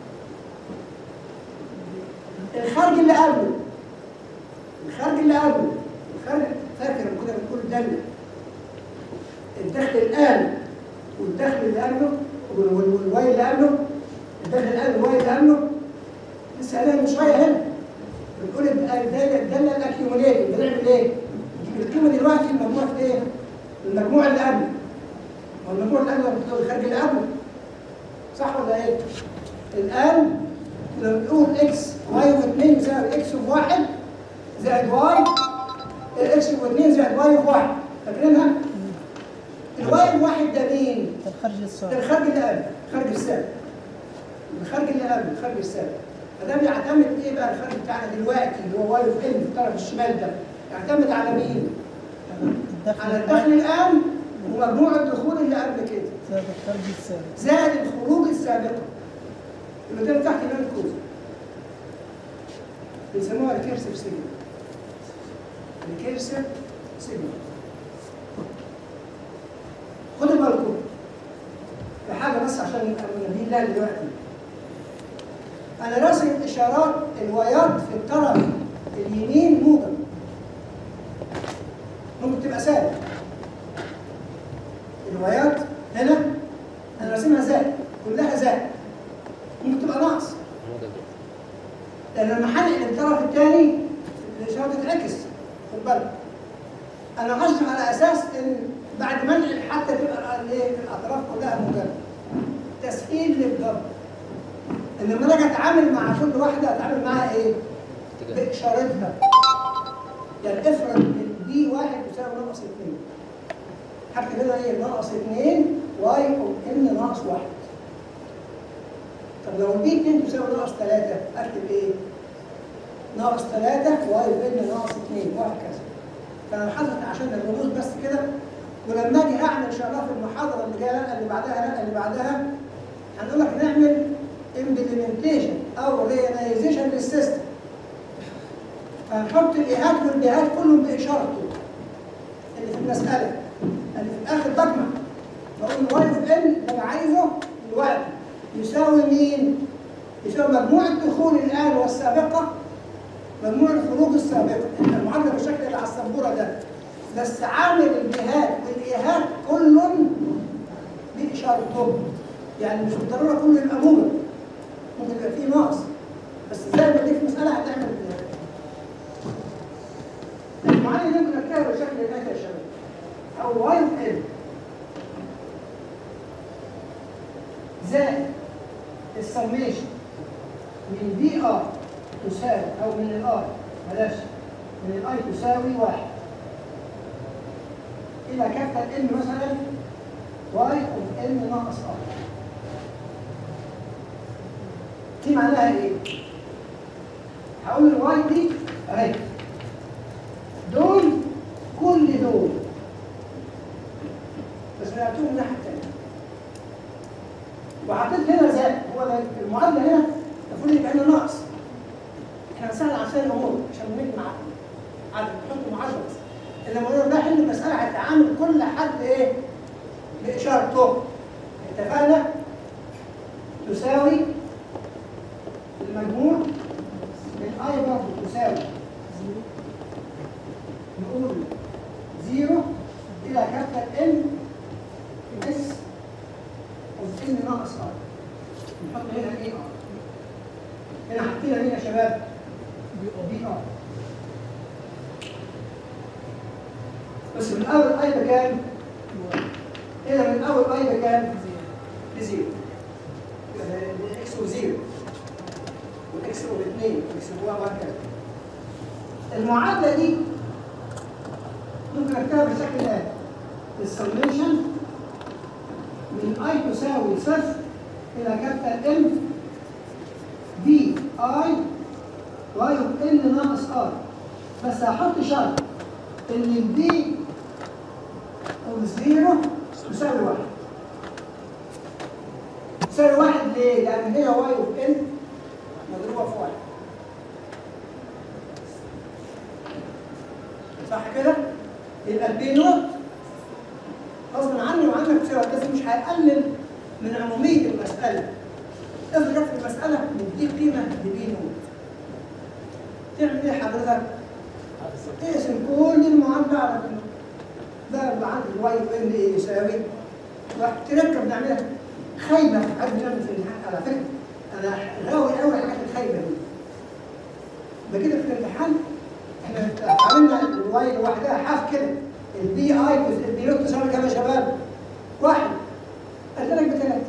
الخارج اللي قبله الخارج اللي قبله الخارج فاكر لما كنا بنقول داله الدخل الآن والدخل اللي قبله وال- وال- والواي اللي قبله الدخل الآن والواي اللي قبله لسه قايلها من شوية هنا بنقول الدالة الدالة الأكيوميليتد بنعمل إيه؟ نجيب القيمة دلوقتي المجموع إيه؟ المجموع اللي قبله والمجموع اللي قبله بتقول الخارج اللي قبله صح ولا إيه؟ الآن كنا بنقول إكس واي واثنين يساوي إكس وواحد زائد واي إكس واثنين زائد واي وواحد فاكرينها؟ الواي الواحد ده مين؟ الخرج ده الصعب الخارج اللي قبل الخارج السابق الخارج اللي قبل الخارج السابق فده بيعتمد ايه بقى الخارج بتاعنا دلوقتي اللي هو واي اوف ان في الطرف الشمال ده يعتمد على مين؟ الدخل على الدخل الان ومجموع الدخول اللي قبل كده زائد الخرج السابق زائد الخروج السابقه يبقى ده تحت نان كوز بيسموها ريكيرسيف سيجنال ريكيرسيف سيجنال خدوا بالكم في حاجه بس عشان نبقى منبهين لها دلوقتي انا راسم اشارات الوايات في الطرف اليمين موجب ممكن تبقى سالب الوايات هنا انا راسمها زائد كلها زائد ممكن تبقى ناقص لان لما هنقل الطرف الثاني الاشاره تتعكس خد بالك انا هشرح على اساس ان بعد ما انقل حتى تبقى الايه الاطراف كلها موجبه تسهيل للضرب ان لما انا اجي اتعامل مع كل واحده اتعامل معاها ايه؟ باشارتها يعني افرض البي واحد يساوي ناقص اثنين هكتب هنا ايه ناقص اثنين واي او ان ناقص واحد طب لو البي 2 تساوي ناقص 3 اكتب ايه؟ ناقص 3 واي ان ناقص 2 وهكذا فانا حاطط عشان الرموز بس كده ولما اجي هعمل ان شاء الله في المحاضره اللي جايه لا اللي بعدها لا اللي بعدها هنقول لك نعمل امبلمنتيشن او ريلايزيشن للسيستم فهنحط الايهات والبيهات كلهم باشارته اللي في المساله اللي في الاخر بجمع بقول واي اوف ان اللي انا عايزه دلوقتي يساوي مين؟ يساوي مجموع الدخول الآن والسابقة مجموع الخروج السابقة المعادلة بالشكل اللي على السبورة ده بس عامل الجهات والإيهات كل بإشارته يعني مش بالضرورة كله يبقى موجب ممكن يبقى فيه ناقص بس زي ما دي في مسألة هتعمل المعادلة دي ممكن نكتبها بالشكل اللي يا شباب أو واي اوف ان زائد السميشن من بي ار تساوي او من الاي بلاش من الاي تساوي واحد الى كابيتال ان مثلا واي اوف ان ناقص ار دي معناها ايه؟ هقول الواي دي اهي دول كل دول بس نقلتهم من الناحيه الثانيه وحطيت هنا زائد هو ده المعادله هنا المفروض يبقى هنا ناقص احنا بنسهل عشان الامور عشان نجمع عدد نحط معادله بس اللي لما نروح نحل المساله هتعامل كل حد ايه باشارته اتفقنا تساوي المجموع من اي برضه تساوي نقول زيرو الى كابيتال ان اس اوف ان ناقص ار نحط هنا ايه ار هنا حطينا مين يا شباب؟ بي ار بس من اول اي بكام؟ هنا من اول اي بكام؟ بزيرو اكس وزيرو والاكس والاثنين والاكس وهكذا المعادله دي ممكن اكتبها بشكل الاتي السميشن من اي تساوي صفر الى كابيتال ام بي اي واي اوف ان ناقص ار بس هحط شرط ان البي اوف زيرو تساوي واحد تساوي واحد ليه؟ لان هي واي اوف ان مضروبه في واحد صح كده؟ يبقى البي نوت غصب عني وعنك بسبب بس مش هيقلل من عموميه المساله افرض في المساله من دي قيمه لبي نوت تعمل ايه حضرتك؟ تقسم كل المعادله على بي نوت ده اللي عندي الواي ان ايه يساوي تركب نعملها خايبه عايز نعمل في الامتحان على فكره انا غاوي قوي الحاجات الخايبه دي ده كده في الامتحان احنا عملنا الواي لوحدها حاف كده البي اي البي نوت تساوي كام يا شباب؟ واحد قال لك بثلاثه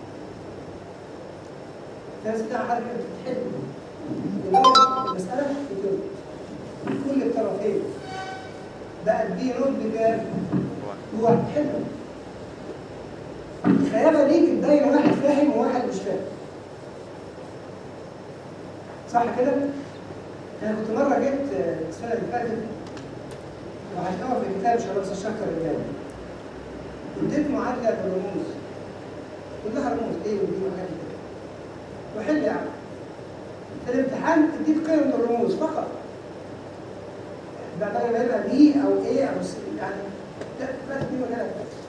ثلاثة بتاع حركة بتحل يبقى المسألة بتقول كل الطرفين بقى البي نوت بكام؟ هو حلو الخيابة دي بتبين واحد فاهم وواحد مش فاهم صح كده؟ انا كنت مره جبت السنه اللي فاتت وهشتغل في كتاب شباب الشكر الجاي اديت معادله بالرموز كلها رموز ايه ودي وحاجات كده وحل يعني في الامتحان اديت قيم من الرموز فقط بعدين ما يبقى بي او ايه او سي يعني لا بس دي ولا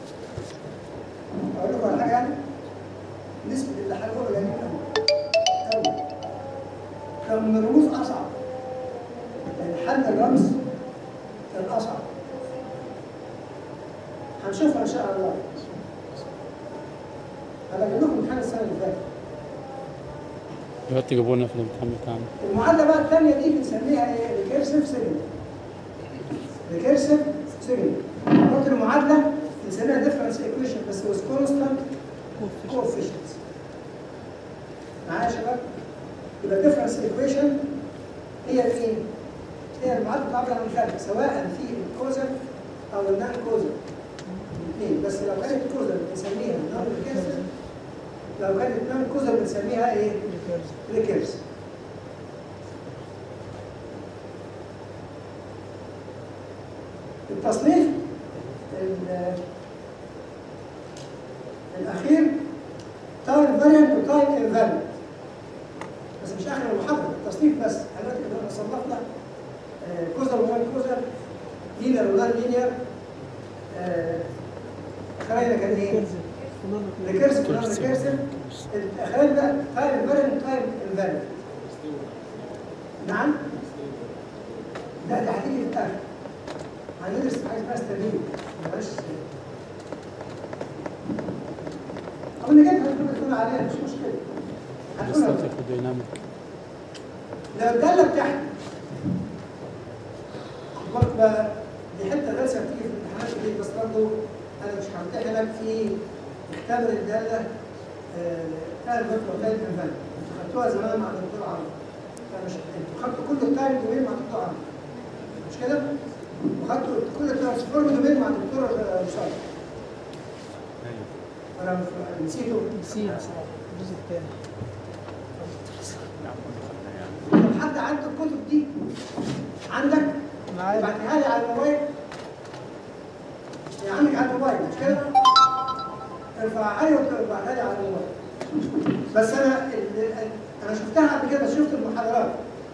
اقول لكم على حاجه يعني نسبه اللي حلوه قليله قوي قوي كان من الرموز اصعب يعني حل الرمز كان اصعب هنشوفها ان شاء الله انا بقول لكم امتحان السنه اللي فاتت دلوقتي جابوا لنا في الامتحان بتاعنا المعادله بقى الثانيه دي بنسميها ايه؟ ريكيرسيف سيجنال ريكيرسيف سيجنال قلت المعادله بنسميها ديفرنس ايكويشن بس ويز كونستانت كوفيشنتس معايا يا شباب؟ يبقى الديفرنس ايكويشن هي مين؟ هي المعادله بتعبر عن الفرق سواء في الكوزل او النان كوزل الاثنين بس لو كانت كوزل بنسميها نون ريكيرسيف لو كانت نون كوزل بنسميها ايه؟ ريكيرسيف التصنيف ال- الأخير تايم فاريانت وتايم انفاريانت بس مش آخر المحاضرة التصنيف بس دلوقتي احنا صنفنا كوزر ونون كوزر لينير ونون لينير أخرين كان إيه؟ ريكيرسيف ونون ريكيرسيف الأخرين بقى تايم فاريانت وتايم انفاريانت نعم؟ لا ده هتيجي في الآخر هندرس حاجه اسمها استابيل معلش او اللي جت هتكون تكون عليها مش مشكله هتقولها ستاتيك وديناميك لو الداله بتاعتي خد بالك بقى دي حته غلسه بتيجي في الامتحانات كتير بس برضه انا مش همتحنك في اختبر الداله آه، بتاع الفكره بتاعت الفن انتوا خدتوها زمان مع الدكتور عمرو فمش انتوا خدتوا كل التايم دومين مع الدكتور عمرو مش كده؟ وخدتوا كل الترانسفورم دومين مع الدكتور رشاد ايوه انا نسيته نسيت صراحة الجزء الثاني نعم كنا خدناه يعني لو حد عنده الكتب دي عندك معايا ابعتها لي على الموبايل يعني عندك على الموبايل مش كده؟ ارفعها لي وابعتها لي على الموبايل بس انا ال- ال- انا شفتها قبل كده شفت المحاضرات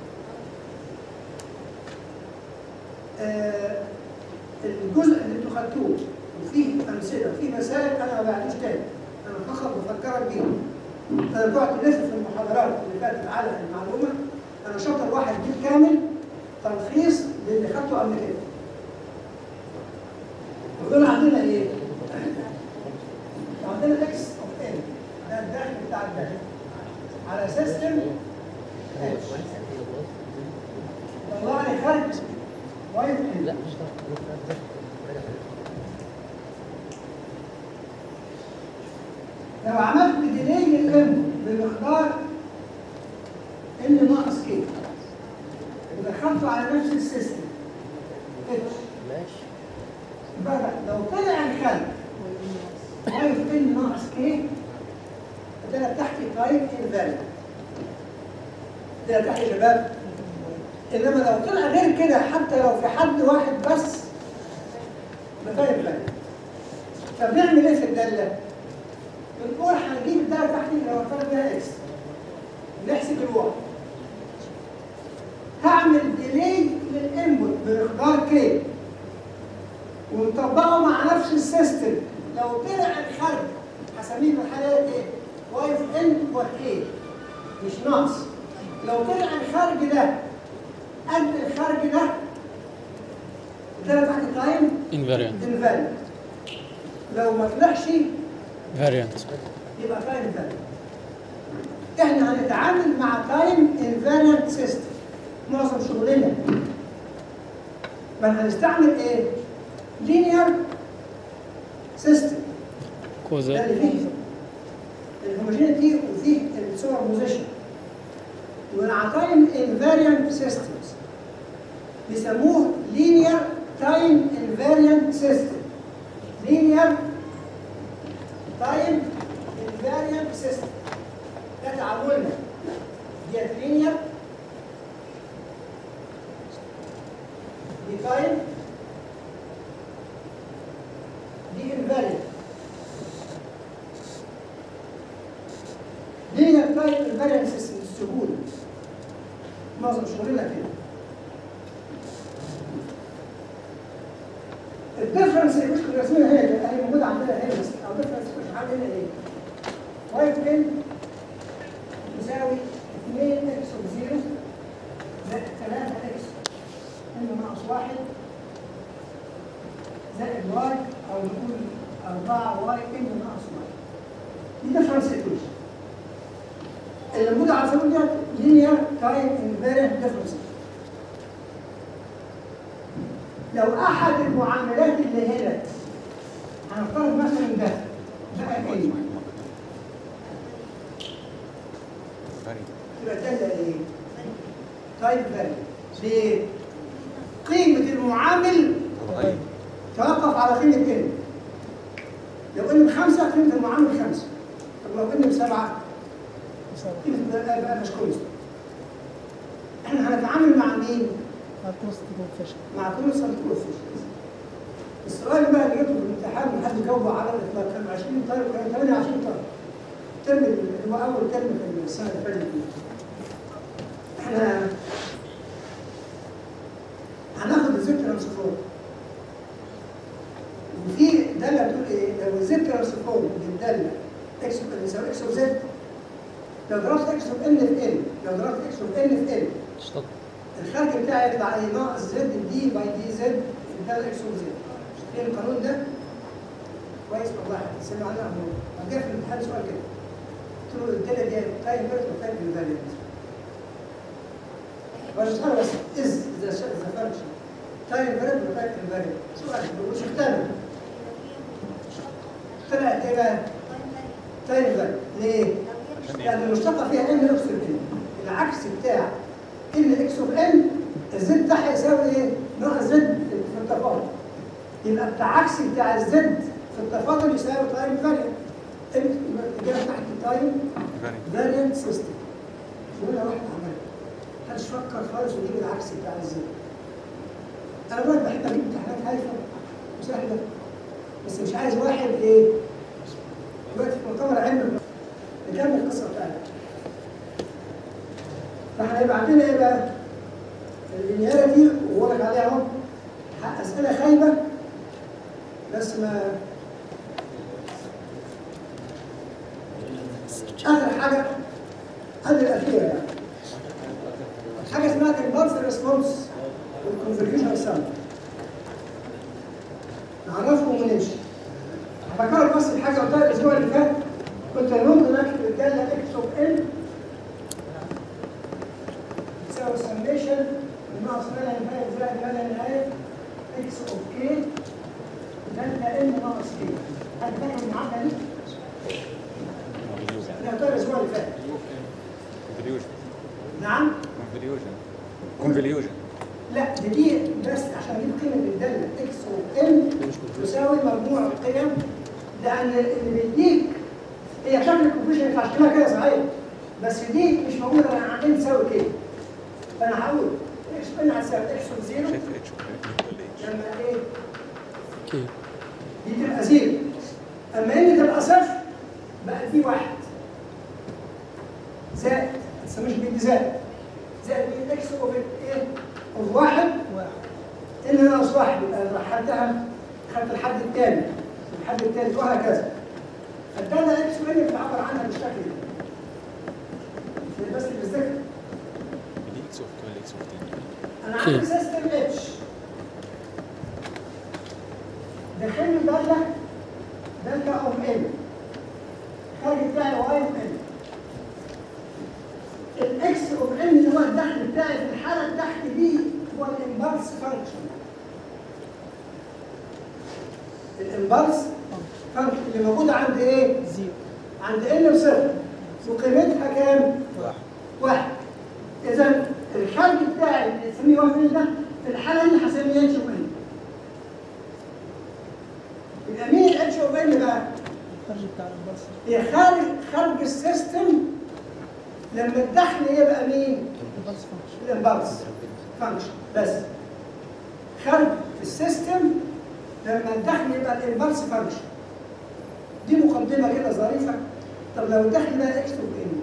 آه، الجزء اللي انتوا خدتوه وفيه امثله وفيه مسائل انا ما بعتوش تاني انا فقط بفكرك بيه انا بقعد الف في المحاضرات اللي فاتت على المعلومه انا شاطر واحد بالكامل تلخيص للي خدته قبل كده ودول عندنا ايه؟ عندنا اكس اوف ان ده الداخل بتاع الداخل على سيستم اتش طلع لي خارج واي ان لا مش ده لو عملت ديلي للانبوت بمقدار ان ناقص كي ودخلته على نفس السيستم اتش ماشي بقى لو طلع الخلق واي ان ناقص كي ده تحت تايب انفاليد ده تحت يا شباب انما لو طلع غير كده حتى لو في حد واحد بس بفايد فاليد فبنعمل ايه في الداله؟ بنقول هنجيب الداله تحت لو فرق فيها اكس نحسب الوقت هعمل ديلي للانبوت بمقدار كي ونطبقه مع نفس السيستم لو طلع الخارج هسميه في الحاله دي ايه؟ واي في ان وكي مش ناقص لو طلع الخارج ده قد الخارج ده ده تحت تايم invariant انفاليد لو ما طلعش variant يبقى تايم انفاليد احنا هنتعامل مع تايم انفاليد سيستم معظم شغلنا ما هنستعمل ايه؟ لينير سيستم ده كوزا اللي فيه الهوموجينيتي وفيه السوبر بوزيشن ومع تايم انفاريانت سيستمز بيسموه لينير تايم انفاريانت سيستم لينير تايم انفاريانت سيستم ده تعاملنا ديت لينير دي تايم دي انفاريانت ليه التايب الفاريانس السهوله معظم شغلنا كده الديفرنس اللي مش كنا راسمينها هنا اللي هي موجوده عندنا هنا بس او ديفرنس مش عندنا ايه؟ واي ان تساوي 2 اكس 0 زائد 3 اكس ان ناقص 1 زائد واي او نقول 4 واي ان ناقص 1 دي ديفرنس ايكويشن اللي موجود على الفيلم ده لينير تايم انفيرنت ديفرنس لو احد المعاملات اللي هنا هنفترض مثلا ده بقى ايه فرق تبقى الداله ايه؟ تايم فاليو ليه؟ قيمه المعامل تتغير توقف على قيمه ان لو ان بخمسه قيمه المعامل خمسه طب لو ان بسبعه بسبب قيمه بقى بقى مش كونست احنا هنتعامل مع مين؟ هتوصل كونفشن مع كونستنت كوفيشنت السؤال بقى اللي جبته في الامتحان محد جاوبه على الاطلاق كان 20 طالب كان 28 طالب الترم اللي هو اول ترم في السنه اللي فاتت دي احنا هناخد الزيت ترانسفورم وفي داله بتقول ايه لو الزيت ترانسفورم بالداله اكس يساوي اكس اوف زد لو ضربت اكس اوف ان في ان لو ضربت اكس اوف ان في ان اشتق الخارج بتاعي يطلع ايه ناقص زد دي باي دي زد ده الاكس وزد ايه القانون ده كويس والله هتسمع عنه أهو. أنا جاي في الامتحان سؤال كده قلت له الداله دي تايم بيرت وتايم انفاليد مش سؤال بس از ذا ذا فانكشن تايم بيرت وتايم انفاليد سؤال مش اختلف طلعت ايه بقى؟ تايم انفاليد ليه؟ عشان لأن ايه؟ المشتقة فيها ان يفصل ان العكس بتاع ان اكس اوف ان الزد ده هيساوي ايه؟ ناقص زد في التفاضل يبقى التعاكسي بتاع الزد في التفاضل يساوي تايم فاريانت الاجابه تحت التايم فاريانت سيستم ولا واحد عملها محدش فكر خالص ويجيب العكس بتاع الزد انا دلوقتي بحب اجيب امتحانات هايفه وسهله بس مش عايز واحد ايه دلوقتي في مؤتمر علم نكمل القصه بتاعتنا فاحنا هيبقى عندنا ايه بقى؟ اللينياريتي وهو لك عليها اهو اسئله خايبه بس ما اخر حاجه قبل الاخيره يعني حاجه اسمها الامبالس ريسبونس والكونفوليوشن سم نعرفهم ونمشي هفكرك بس الحاجه قلتها الاسبوع اللي فات كنت ممكن اكتب الداله اكس اوف ان تساوي سميشن ناقص ما لا نهايه زائد ما لا نهايه اكس اوف كي دلتا ان ناقص كي هل فاكر المعادله دي؟ انا قلتها الاسبوع اللي فات كونفوليوجن نعم كونفوليوجن كونفوليوجن لا دي دي بس عشان اجيب قيمه الداله اكس وان تساوي مجموع القيم لان اللي بيديك هي شكل الكونفيوجن ينفع اشكلها كده صحيح بس دي مش موجوده انا عندي تساوي كده فانا هقول اكس ان هتساوي اكس زيرو شايف اتش ولا اتش لما ايه كي دي تبقى زيرو اما ان تبقى صفر بقى دي واحد زائد ما تسميش بيدي زائد زائد مين اكس اوف ايه اوف واحد واحد ان ناقص واحد يبقى رحلتها خدت الحد الثاني الحد الثالث وهكذا فالداله اكس وان بتعبر عنها بالشكل ده بس اللي بذكر دي اكس اوف كي ولا اكس اوف تي انا عندي سيستم اتش داخل لي داله دلتا اوف ان الخارج بتاعي واي اوف ان الاكس اوف ان اللي هو الدخل بتاعي في الحاله اللي تحت دي هو الامبالس فانكشن الامبالس فانكشن اللي موجوده عند ايه؟ زيرو عند ان بصفر وقيمتها كام؟ واحد واحد اذا الخارج بتاعي اللي نسميه واحد ده في الحاله دي هسميه اتش او ان يبقى مين الاتش او ان بقى؟ الخارج بتاع البصر هي خارج خارج السيستم لما الدخل يبقى مين؟ البلس فانكشن الامبالس فانكشن بس خارج في السيستم لما الدخل يبقى الامبالس فانكشن دي مقدمه كده ظريفه طب لو الدخل بقى اكس اوف ان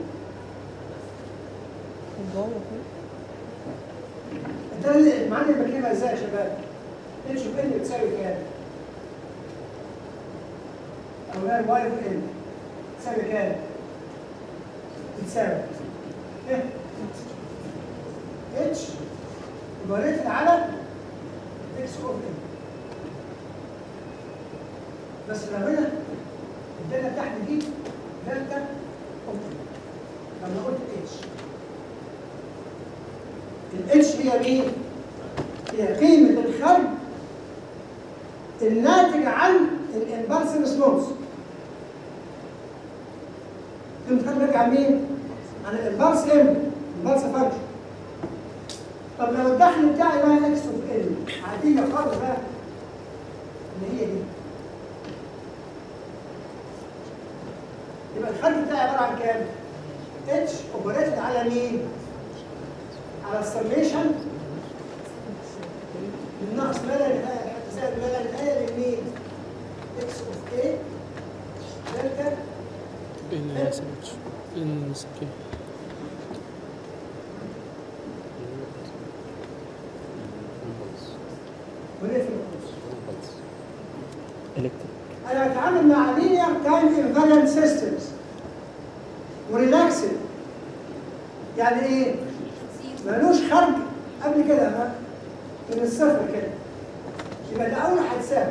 جوه فوق انت المعادله اللي بكتبها ازاي يا شباب؟ اتش اوف ان بتساوي كام؟ او لا واي اوف ان تساوي كام؟ بتساوي ايه؟ اتش وريت على اكس اوف ان بس لو هنا الداله تحت دي دلتا اوف لما قلت اتش الاتش هي مين؟ هي قيمة الخرج الناتج عن الامبالس ريسبونس قيمة الخرج ناتج عن مين؟ عن الامبالس ام الامبالس فانكشن طب لو الدخل بتاعي بقى اكس اوف ال عادية خالص بقى اللي هي دي يبقى الخرج بتاعي عبارة عن كام؟ اتش اوبريتد على مين؟ على السميشن الناقص ما لا نهايه حتى زائد ما لا نهايه لمين؟ اكس اوف اي دلتا ان اس اتش ان اس كي ونقفل القوس الكتريك انا بتعامل مع لينير تايم انفاريانت سيستمز وريلاكسد يعني ايه؟ ملوش خرج قبل كده ها؟ من الصفر كده يبقى ده اول هتساوي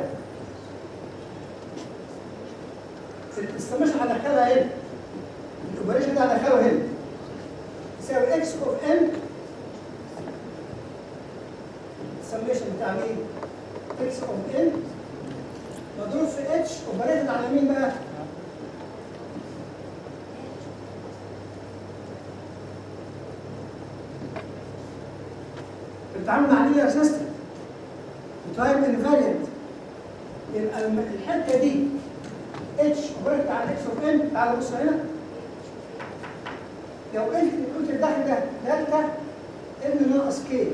الاستمشة هدخلها هنا الاوبريشن ده هدخله هنا يساوي اكس اوف ان السميشن بتاع مين؟ اكس اوف ان مضروب في اتش اوبريتد على مين بقى؟ بتتعامل مع لينير سيستم وتايم انفاريانت يبقى الم- الحته دي اتش عبرت عن اكس اوف ان تعالى بص هنا لو قلت قلت الدخل ده دلتا ان ناقص كي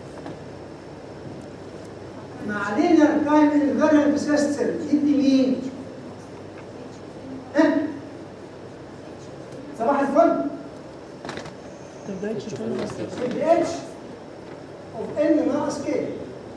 مع لينير تايم انفاريانت سيستم يدي مين؟ ها؟ صباح الفل تبدا اتش تاني بس يدي اتش اوف ان ناقص كي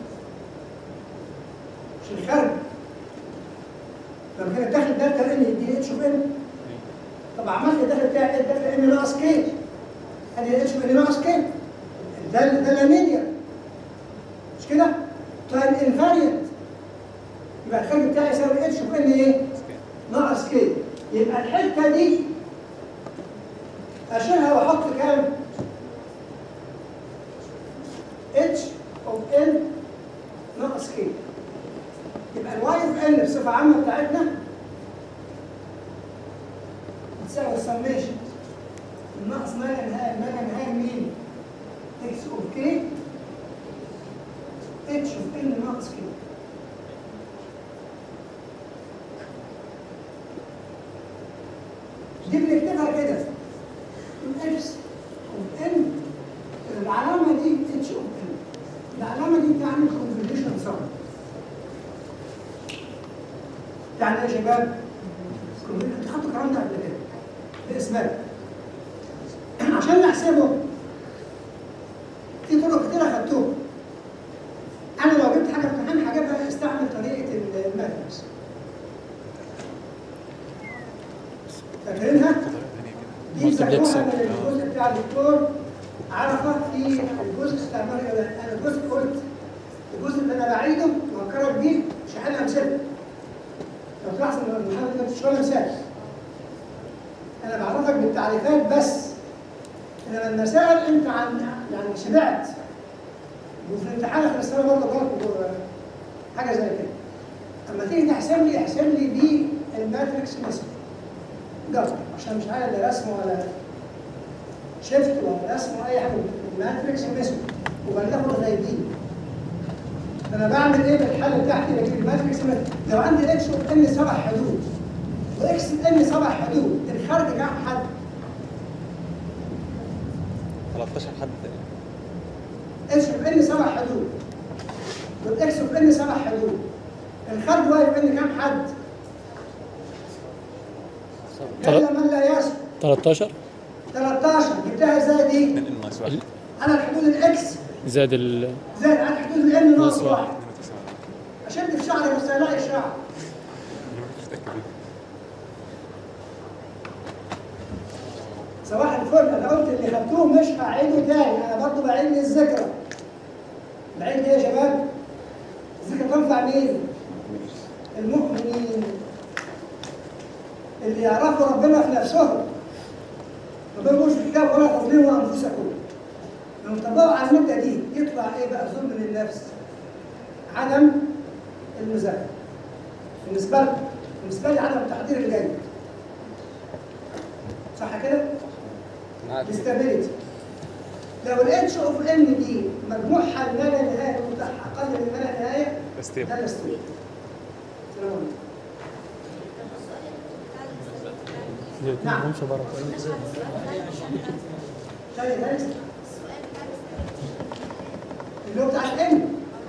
مش الخارج لما كان الدخل دلتا ان يدي اتش اوف ان طب عملت الدخل بتاعي الدخل ان ناقص كي ادي اتش اوف ان ناقص كي ده ده لامينيا مش كده؟ تايم انفاريانت يبقى الخارج بتاعي يساوي اتش اوف ان ايه؟ ناقص كي يبقى الحته دي اشيلها واحط كام؟ اتش اوف ان ناقص كي يبقى الواي اوف ان بصفه عامه بتاعتنا بتساوي السميشن الناقص ما لا نهايه ما لا نهايه مين؟ اكس اوف كي اتش اوف ان ناقص كي دي بنكتبها كده اكس اوف ان العلامه دي اتش اوف ان العلامه دي بتعني كونفوليوشن سم يعني ايه يا شباب؟ انتوا خدتوا الكلام ده قبل كده باسباب عشان نحسبه في طرق كتير خدتوها انا لو جبت حاجه في امتحان هجيبها استعمل طريقه الماتريكس فاكرينها؟ دي مالتيبلكس. بيسموها من الجزء بتاع الدكتور عرفه في الجزء بتاع مريم انا الجزء قلت الجزء اللي انا بعيده وهكرر بيه مش هحل امثله لو تلاحظ ان المحاضره دي مش ولا مثال انا بعرفك بالتعريفات بس انما المسائل انت عن يعني شبعت وفي الامتحان في السنه برضه غلط حاجه زي كده اما تيجي تحسب لي احسب لي دي الماتريكس مثلا جبر عشان مش عارف لا رسم ولا شيفت ولا رسم ولا اي حاجه الماتريكس مثلا وبلغه زي دي انا بعمل ايه بالحل بتاعتي لكن الماتريكس مثلا لو عندي اكس اوف ان سبع حدود واكس ان سبع حدود الخارج كام حد؟ 13 حد اكس اوف ان سبع حدود والاكس اوف ان سبع حدود الخارج واقف ان كام حد؟ الا من لا يسكت 13 13 جبتها ازاي دي؟ من ان ناقص واحد على الحدود الاكس زاد ال زائد على حدود الان ناقص ناقص واحد. واحد اشد في شعري بس الاقي شعر صباح الفل انا قلت اللي خدتوه مش هعيده تاني انا برضه بعيد الذكرى بعيد ايه يا شباب؟ الذكرى تنفع مين؟ المؤمنين اللي يعرفوا ربنا في نفسهم ما بيقولوش في الكتاب ولا تظلموا انفسكم لما طبقوا على المبدا دي يطلع ايه بقى ظلم للنفس عدم المذاكره بالنسبه لي بالنسبه لي عدم التحضير الجيد صح كده؟ الاستابيليتي لو الاتش اوف ان دي مجموعها ما لا نهايه متاح اقل من ما لا نهايه استيبل. ده الاستابيليتي سلام عليكم نعم. نمشي بره تاني تاني اللي هو بتاع الام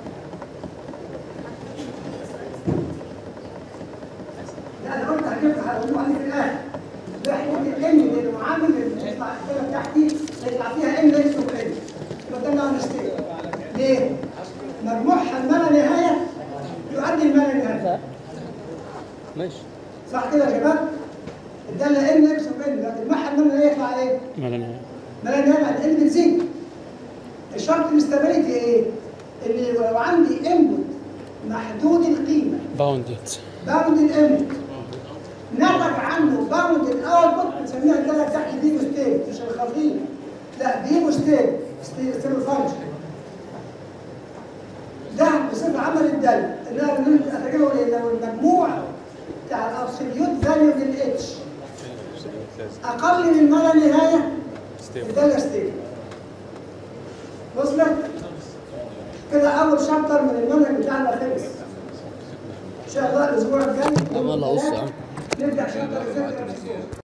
لا انا قلت هجيبها هقول عليه في الاخر ده حدود الام اللي المعامل اللي بيطلع الكلمه بتاعتي هيطلع فيها ام ليس اوف ام يبقى ده نوع مستيك ليه؟ مجموعها ما لا نهايه يؤدي لما لا نهايه ماشي صح كده يا شباب؟ الداله ام ليس اوف ام لكن مجموعها ما لا نهايه يطلع ايه؟ ما لا نهاية ما لا نهايه بعد ال بتزيد الشرط الاستابيليتي ايه؟ ان لو عندي انبوت محدود القيمه باوندد باوند الانبوت نتج عنه باوند الاوتبوت بنسميها الداله تحت دي ستيت مش الخطير لا دي ستيت ستيبل فانكشن ده بصفه عمل الداله ان انا بنقول اتجاهل ايه لو المجموع بتاع الابسوليوت فاليو للاتش اقل من ما لا نهايه ستيبل الداله ستيت وصلت؟ كده اول شابتر من المنهج بتاعنا خلص ان شاء الله الاسبوع الجاي عمال اقص يا عم نبدا شابتر الذكر